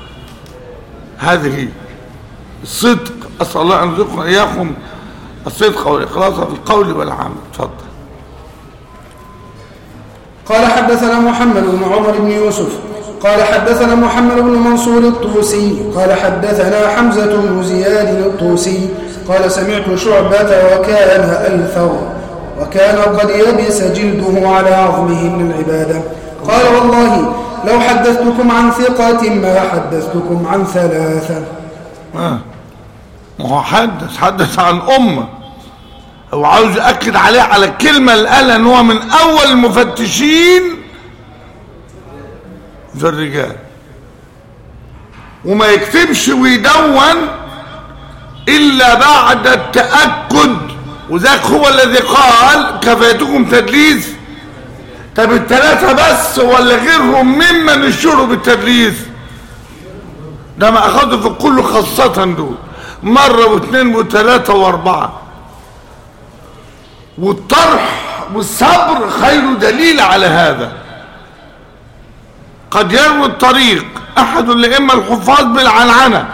هذه الصدق أسأل الله أن يرزقنا إياكم الصدق والإخلاص في القول والعمل تفضل قال حدثنا محمد بن عمر بن يوسف قال حدثنا محمد بن منصور الطوسي قال حدثنا حمزة بن زياد الطوسي قال سمعت شعبة وكان ألثر وكان قد يبس جلده على عظمه من العبادة قال والله لو حدثتكم عن ثقة ما حدثتكم عن ثلاثة آه. ما هو حدث حدث عن أمة هو عاوز يأكد عليه على الكلمة اللي قالها ان هو من أول المفتشين في الرجال وما يكتبش ويدون إلا بعد التأكد وذاك هو الذي قال كفيتكم تدليس طب الثلاثة بس ولا غيرهم ممن اشتروا بالتدليس ده ما اخذوا في كل خاصة دول مرة واثنين وثلاثة واربعة والطرح والصبر خير دليل على هذا قد يروي الطريق احد الائمة الحفاظ بالعنعنة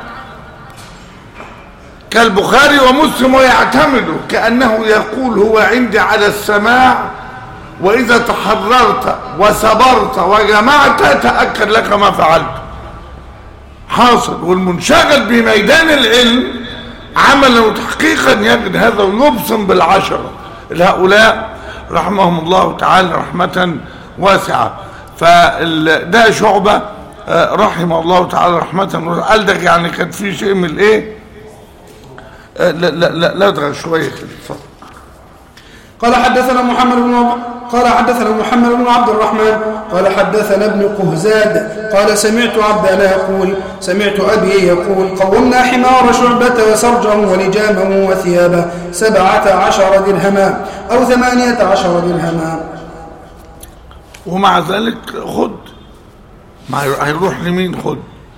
كالبخاري ومسلم ويعتمد كأنه يقول هو عندي على السماع وإذا تحررت وصبرت وجمعت تأكد لك ما فعلت حاصل والمنشغل بميدان العلم عملا وتحقيقا يجد هذا ويبصم بالعشرة هؤلاء رحمهم الله تعالى رحمة واسعة فده شعبة آه، رحمه الله تعالى رحمة واسعة. قال ده يعني كان في شيء من الايه آه، لا لا لا لدغة شوية كده اتفضل. قال حدثنا محمد بن قال حدثنا محمد بن عبد الرحمن قال حدثنا ابن قهزاد قال سمعت عبدنا يقول سمعت أبي يقول قومنا حمار شعبة وسرجه ولجامه وثيابه سبعة عشر درهما أو ثمانية عشر درهما ومع ذلك خد ما هيروح لمين خد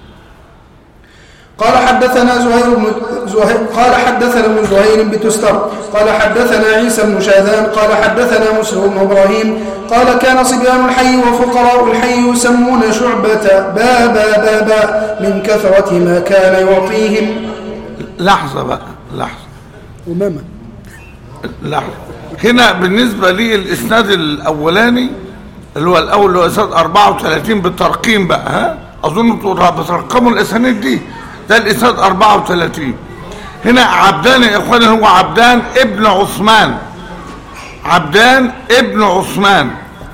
قال حدثنا زهير بن زهير قال حدثنا ابن زهير بتستر قال حدثنا عيسى بن شاذان قال حدثنا مسلم بن ابراهيم قال كان صبيان الحي وفقراء الحي يسمون شعبة بابا بابا من كثرة ما كان يعطيهم لحظة بقى لحظة أماما لحظة هنا بالنسبة لي الإسناد الأولاني اللي هو الأول اللي هو إسناد 34 بالترقيم بقى ها أظن انتوا بترقموا الأسانيد دي ده الإسناد 34 هنا عبدان يا إخواني هو عبدان ابن عثمان عبدان ابن عثمان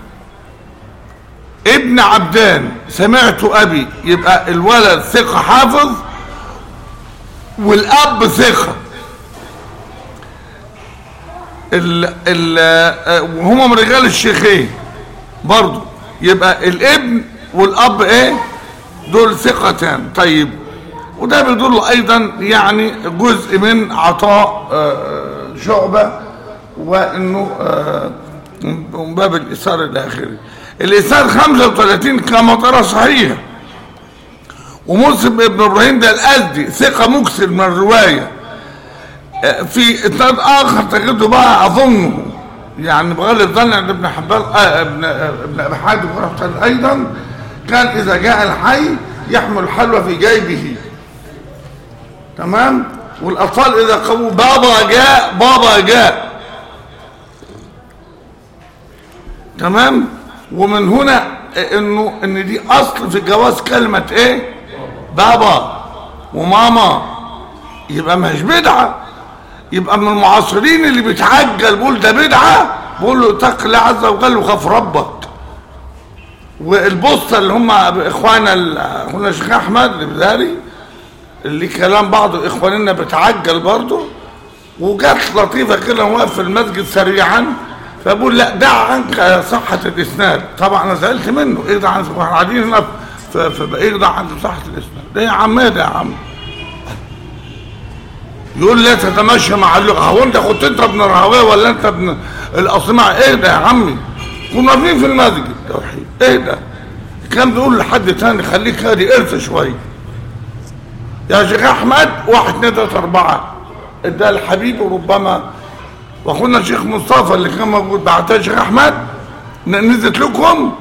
ابن عبدان سمعت أبي يبقى الولد ثقة حافظ والأب ثقة ال ال آه، وهما من رجال الشيخين برضو يبقى الابن والاب ايه دول ثقتان طيب وده بيدل ايضا يعني جزء من عطاء آه، شعبة وانه آه، من باب الاثار الى اخره الاثار 35 كما ترى صحيح ومسلم ابن ابراهيم ده الازدي ثقة مكسر من الروايه في اسناد اخر تجده بقى اظنه يعني بغالب ظن عند ابن حبان آه ابن آه ابن ابي حاتم رحمه الله ايضا كان اذا جاء الحي يحمل الحلوى في جيبه تمام والاطفال اذا قالوا بابا جاء بابا جاء تمام ومن هنا انه ان دي اصل في جواز كلمه ايه بابا وماما يبقى مش بدعه يبقى من المعاصرين اللي بيتعجل بيقول ده بدعه بقول له اتق الله عز وجل وخاف ربك والبوسطه اللي هم اخوانا ال- اخونا الشيخ احمد البداري اللي كلام بعض اخواننا بتعجل برضه وجات لطيفه كده واقف في المسجد سريعا فبقول لا دع عنك صحه الاسناد طبعا انا زعلت منه ايه ده عنك واحنا قاعدين هنا في في ايه ده عنك صحه الاسناد ده يا عم ايه ده يا عم يقول لا تتمشى مع اللغه هو انت كنت انت ابن الرهويه ولا انت ابن الاصمع ايه ده يا عمي كنا واقفين في المسجد توحيد ايه ده كان بيقول لحد تاني خليك هادي ارث شويه يا شيخ احمد واحد اثنين ثلاثة اربعة ده الحبيب ربما واخونا الشيخ مصطفى اللي كان موجود بعتها الشيخ احمد ن- نزلت لكم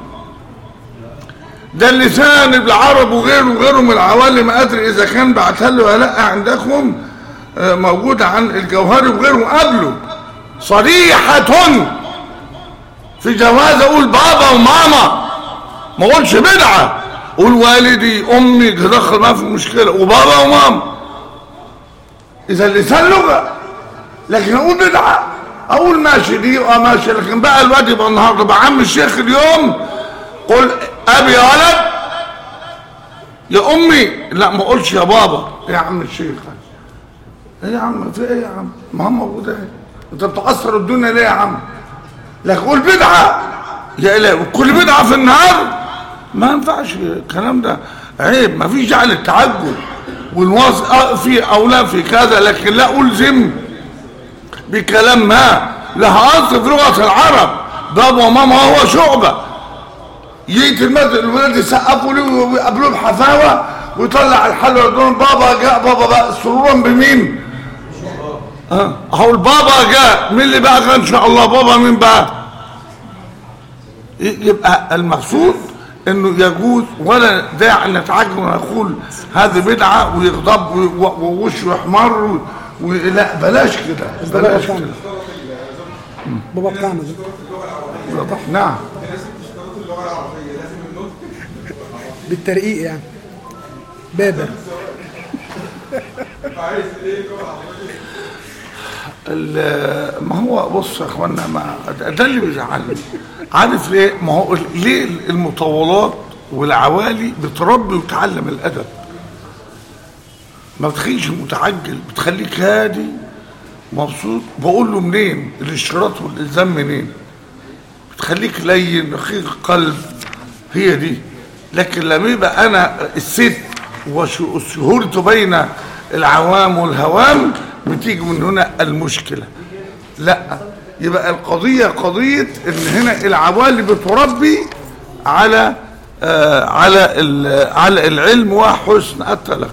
ده اللسان العرب وغيره وغيره من العوالم ما ادري اذا كان بعتها له ولا لا عندكم آه، موجودة عن الجوهري وغيره قبله صريحة في جواز اقول بابا وماما ما اقولش بدعة قول والدي امي تدخل ما في مشكلة وبابا وماما اذا اللسان لغة لكن اقول بدعة اقول ماشي دي اه ماشي لكن بقى الواد يبقى النهارده بقى عم الشيخ اليوم قل ابي يا ولد يا امي لا ما اقولش يا بابا يا عم الشيخ ايه يا عم في ايه يا عم ما هم موجوده ايه انت بتعصر الدنيا ليه يا عم لكن قول بدعه يا الهي وكل بدعه في النهار ما ينفعش الكلام ده عيب ما فيش داعي للتعجل والواث آه في او لا في كذا لكن لا الزم بكلام ما لها اصل في لغه العرب بابا وماما هو شعبه يجي المسجد الولاد يسقفوا لي ويقابلوه بحفاوه ويطلع الحلوى يقول بابا جاء بابا بقى سرورا بمين؟ اه اهو البابا جاء مين اللي بقى ان شاء الله بابا مين بقى؟ ي- يبقى المقصود انه يجوز ولا داعي ان نتعجل ونقول هذه بدعه ويغضب و- و- ووشه يحمر و- ولا بلاش كده بلاش كده بابا بتاعنا ده نعم بالترقيق يعني بابا ال- ما هو بص يا اخوانا ما ده ده اللي بيزعلني عارف ليه ما هو ليه المطولات والعوالي بتربي وتعلم الادب ما بتخليش متعجل بتخليك هادي مبسوط بقول له منين الاشتراط والالزام منين بتخليك لين رقيق قلب هي دي لكن لما يبقى انا الست وشهورته بين العوام والهوام بتيجي من هنا المشكله لا يبقى القضيه قضيه ان هنا العوالي بتربي على آه على ال- على العلم وحسن التلقي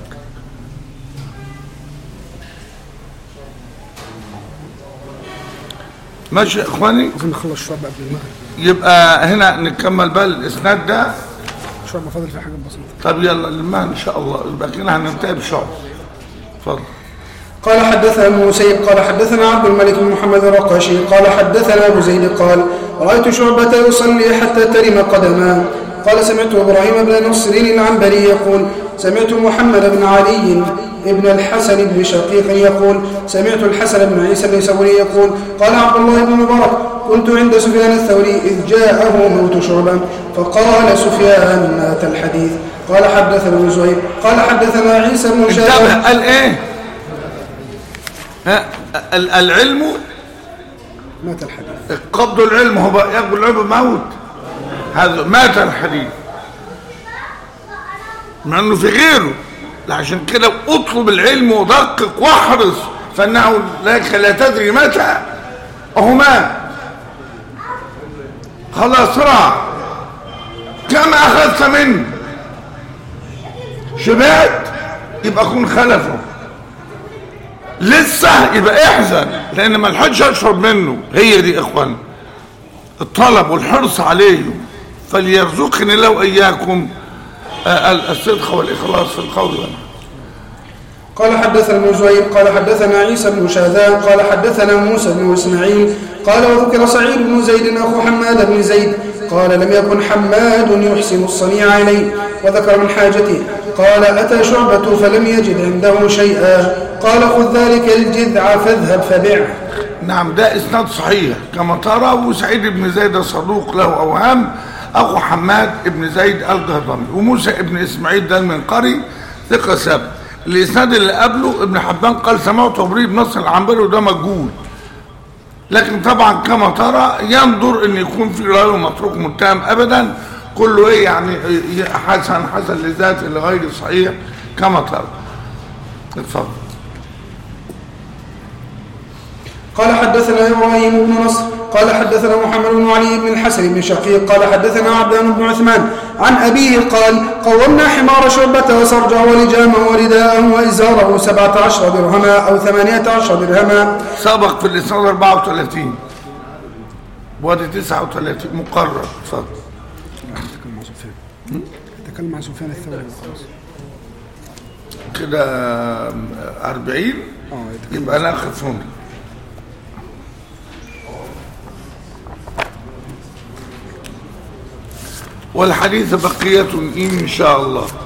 ماشي يا اخواني عايزين نخلص شويه بقى قبل المغرب يبقى هنا نكمل بقى الاسناد ده شويه ما فاضل في حاجات بسيطه طب يلا لما ان شاء الله يبقى كده هننتهي بشعر اتفضل قال حدثنا ابن مسيب قال حدثنا عبد الملك بن محمد الرقاشي قال حدثنا ابو زيد قال رايت شعبة يصلي حتى ترم قدماه قال سمعت ابراهيم بن نصر العنبري يقول سمعت محمد بن علي ابن الحسن بن شقيق يقول سمعت الحسن بن عيسى بن سوري يقول قال عبد الله بن مبارك كنت عند سفيان الثوري إذ جاءه موت شعبة فقال سفيان مات الحديث قال حدثنا ابن زهير قال حدثنا عيسى بن انتبه شاذ قال ايه ها ال- العلم مات الحديث قبض العلم هو بقى يقبل العلم موت هذا مات الحديث مع انه في غيره لا عشان كده اطلب العلم ودقق واحرص فانه لك لا تدري متى اهو مات خلاص راح كم اخذت منه شبعت يبقى كن خلفه لسه يبقى احزن لان ما لحقش اشرب منه هي دي اخوان الطلب والحرص عليه فليرزقني الله واياكم آه، الصدق والاخلاص في القول والعمل قال حدثنا ابن زهير قال حدثنا عيسى بن شاذان قال حدثنا موسى بن اسماعيل قال وذكر سعيد بن زيد اخو حماد بن زيد قال لم يكن حماد يحسن الصنيع اليه وذكر من حاجته قال اتى شعبة فلم يجد عنده شيئا قال خذ ذلك الجذع فاذهب فبعه نعم ده اسناد صحيح كما ترى وسعيد بن زيد صدوق له اوهام اخو حماد ابن زيد الجهضمي وموسى ابن اسماعيل ده المنقري ثقه ثابت الاسناد اللي قبله ابن حبان قال سمعت تبريد بنص العنبري وده مجهول لكن طبعا كما ترى ينظر ان يكون في راوي متروك متهم ابدا كله ايه يعني حسن حسن لذاته لغير صحيح كما ترى اتفضل قال حدثنا ابراهيم بن نصر قال حدثنا محمد بن علي بن الحسن بن شقيق قال حدثنا عبدان بن عثمان عن ابيه قال قومنا حمار شعبة وسرجه ولجامه ورداءه وازاره سبعة عشر درهما او ثمانية عشر درهما سبق في الاسناد 34 وادي 39 مقرر اتفضل تكلم مع سفيان تكلم مع سفيان الثوري وخلاص كده 40 اه يتكلم يبقى ناخذ هنا والحديث بقية إن شاء الله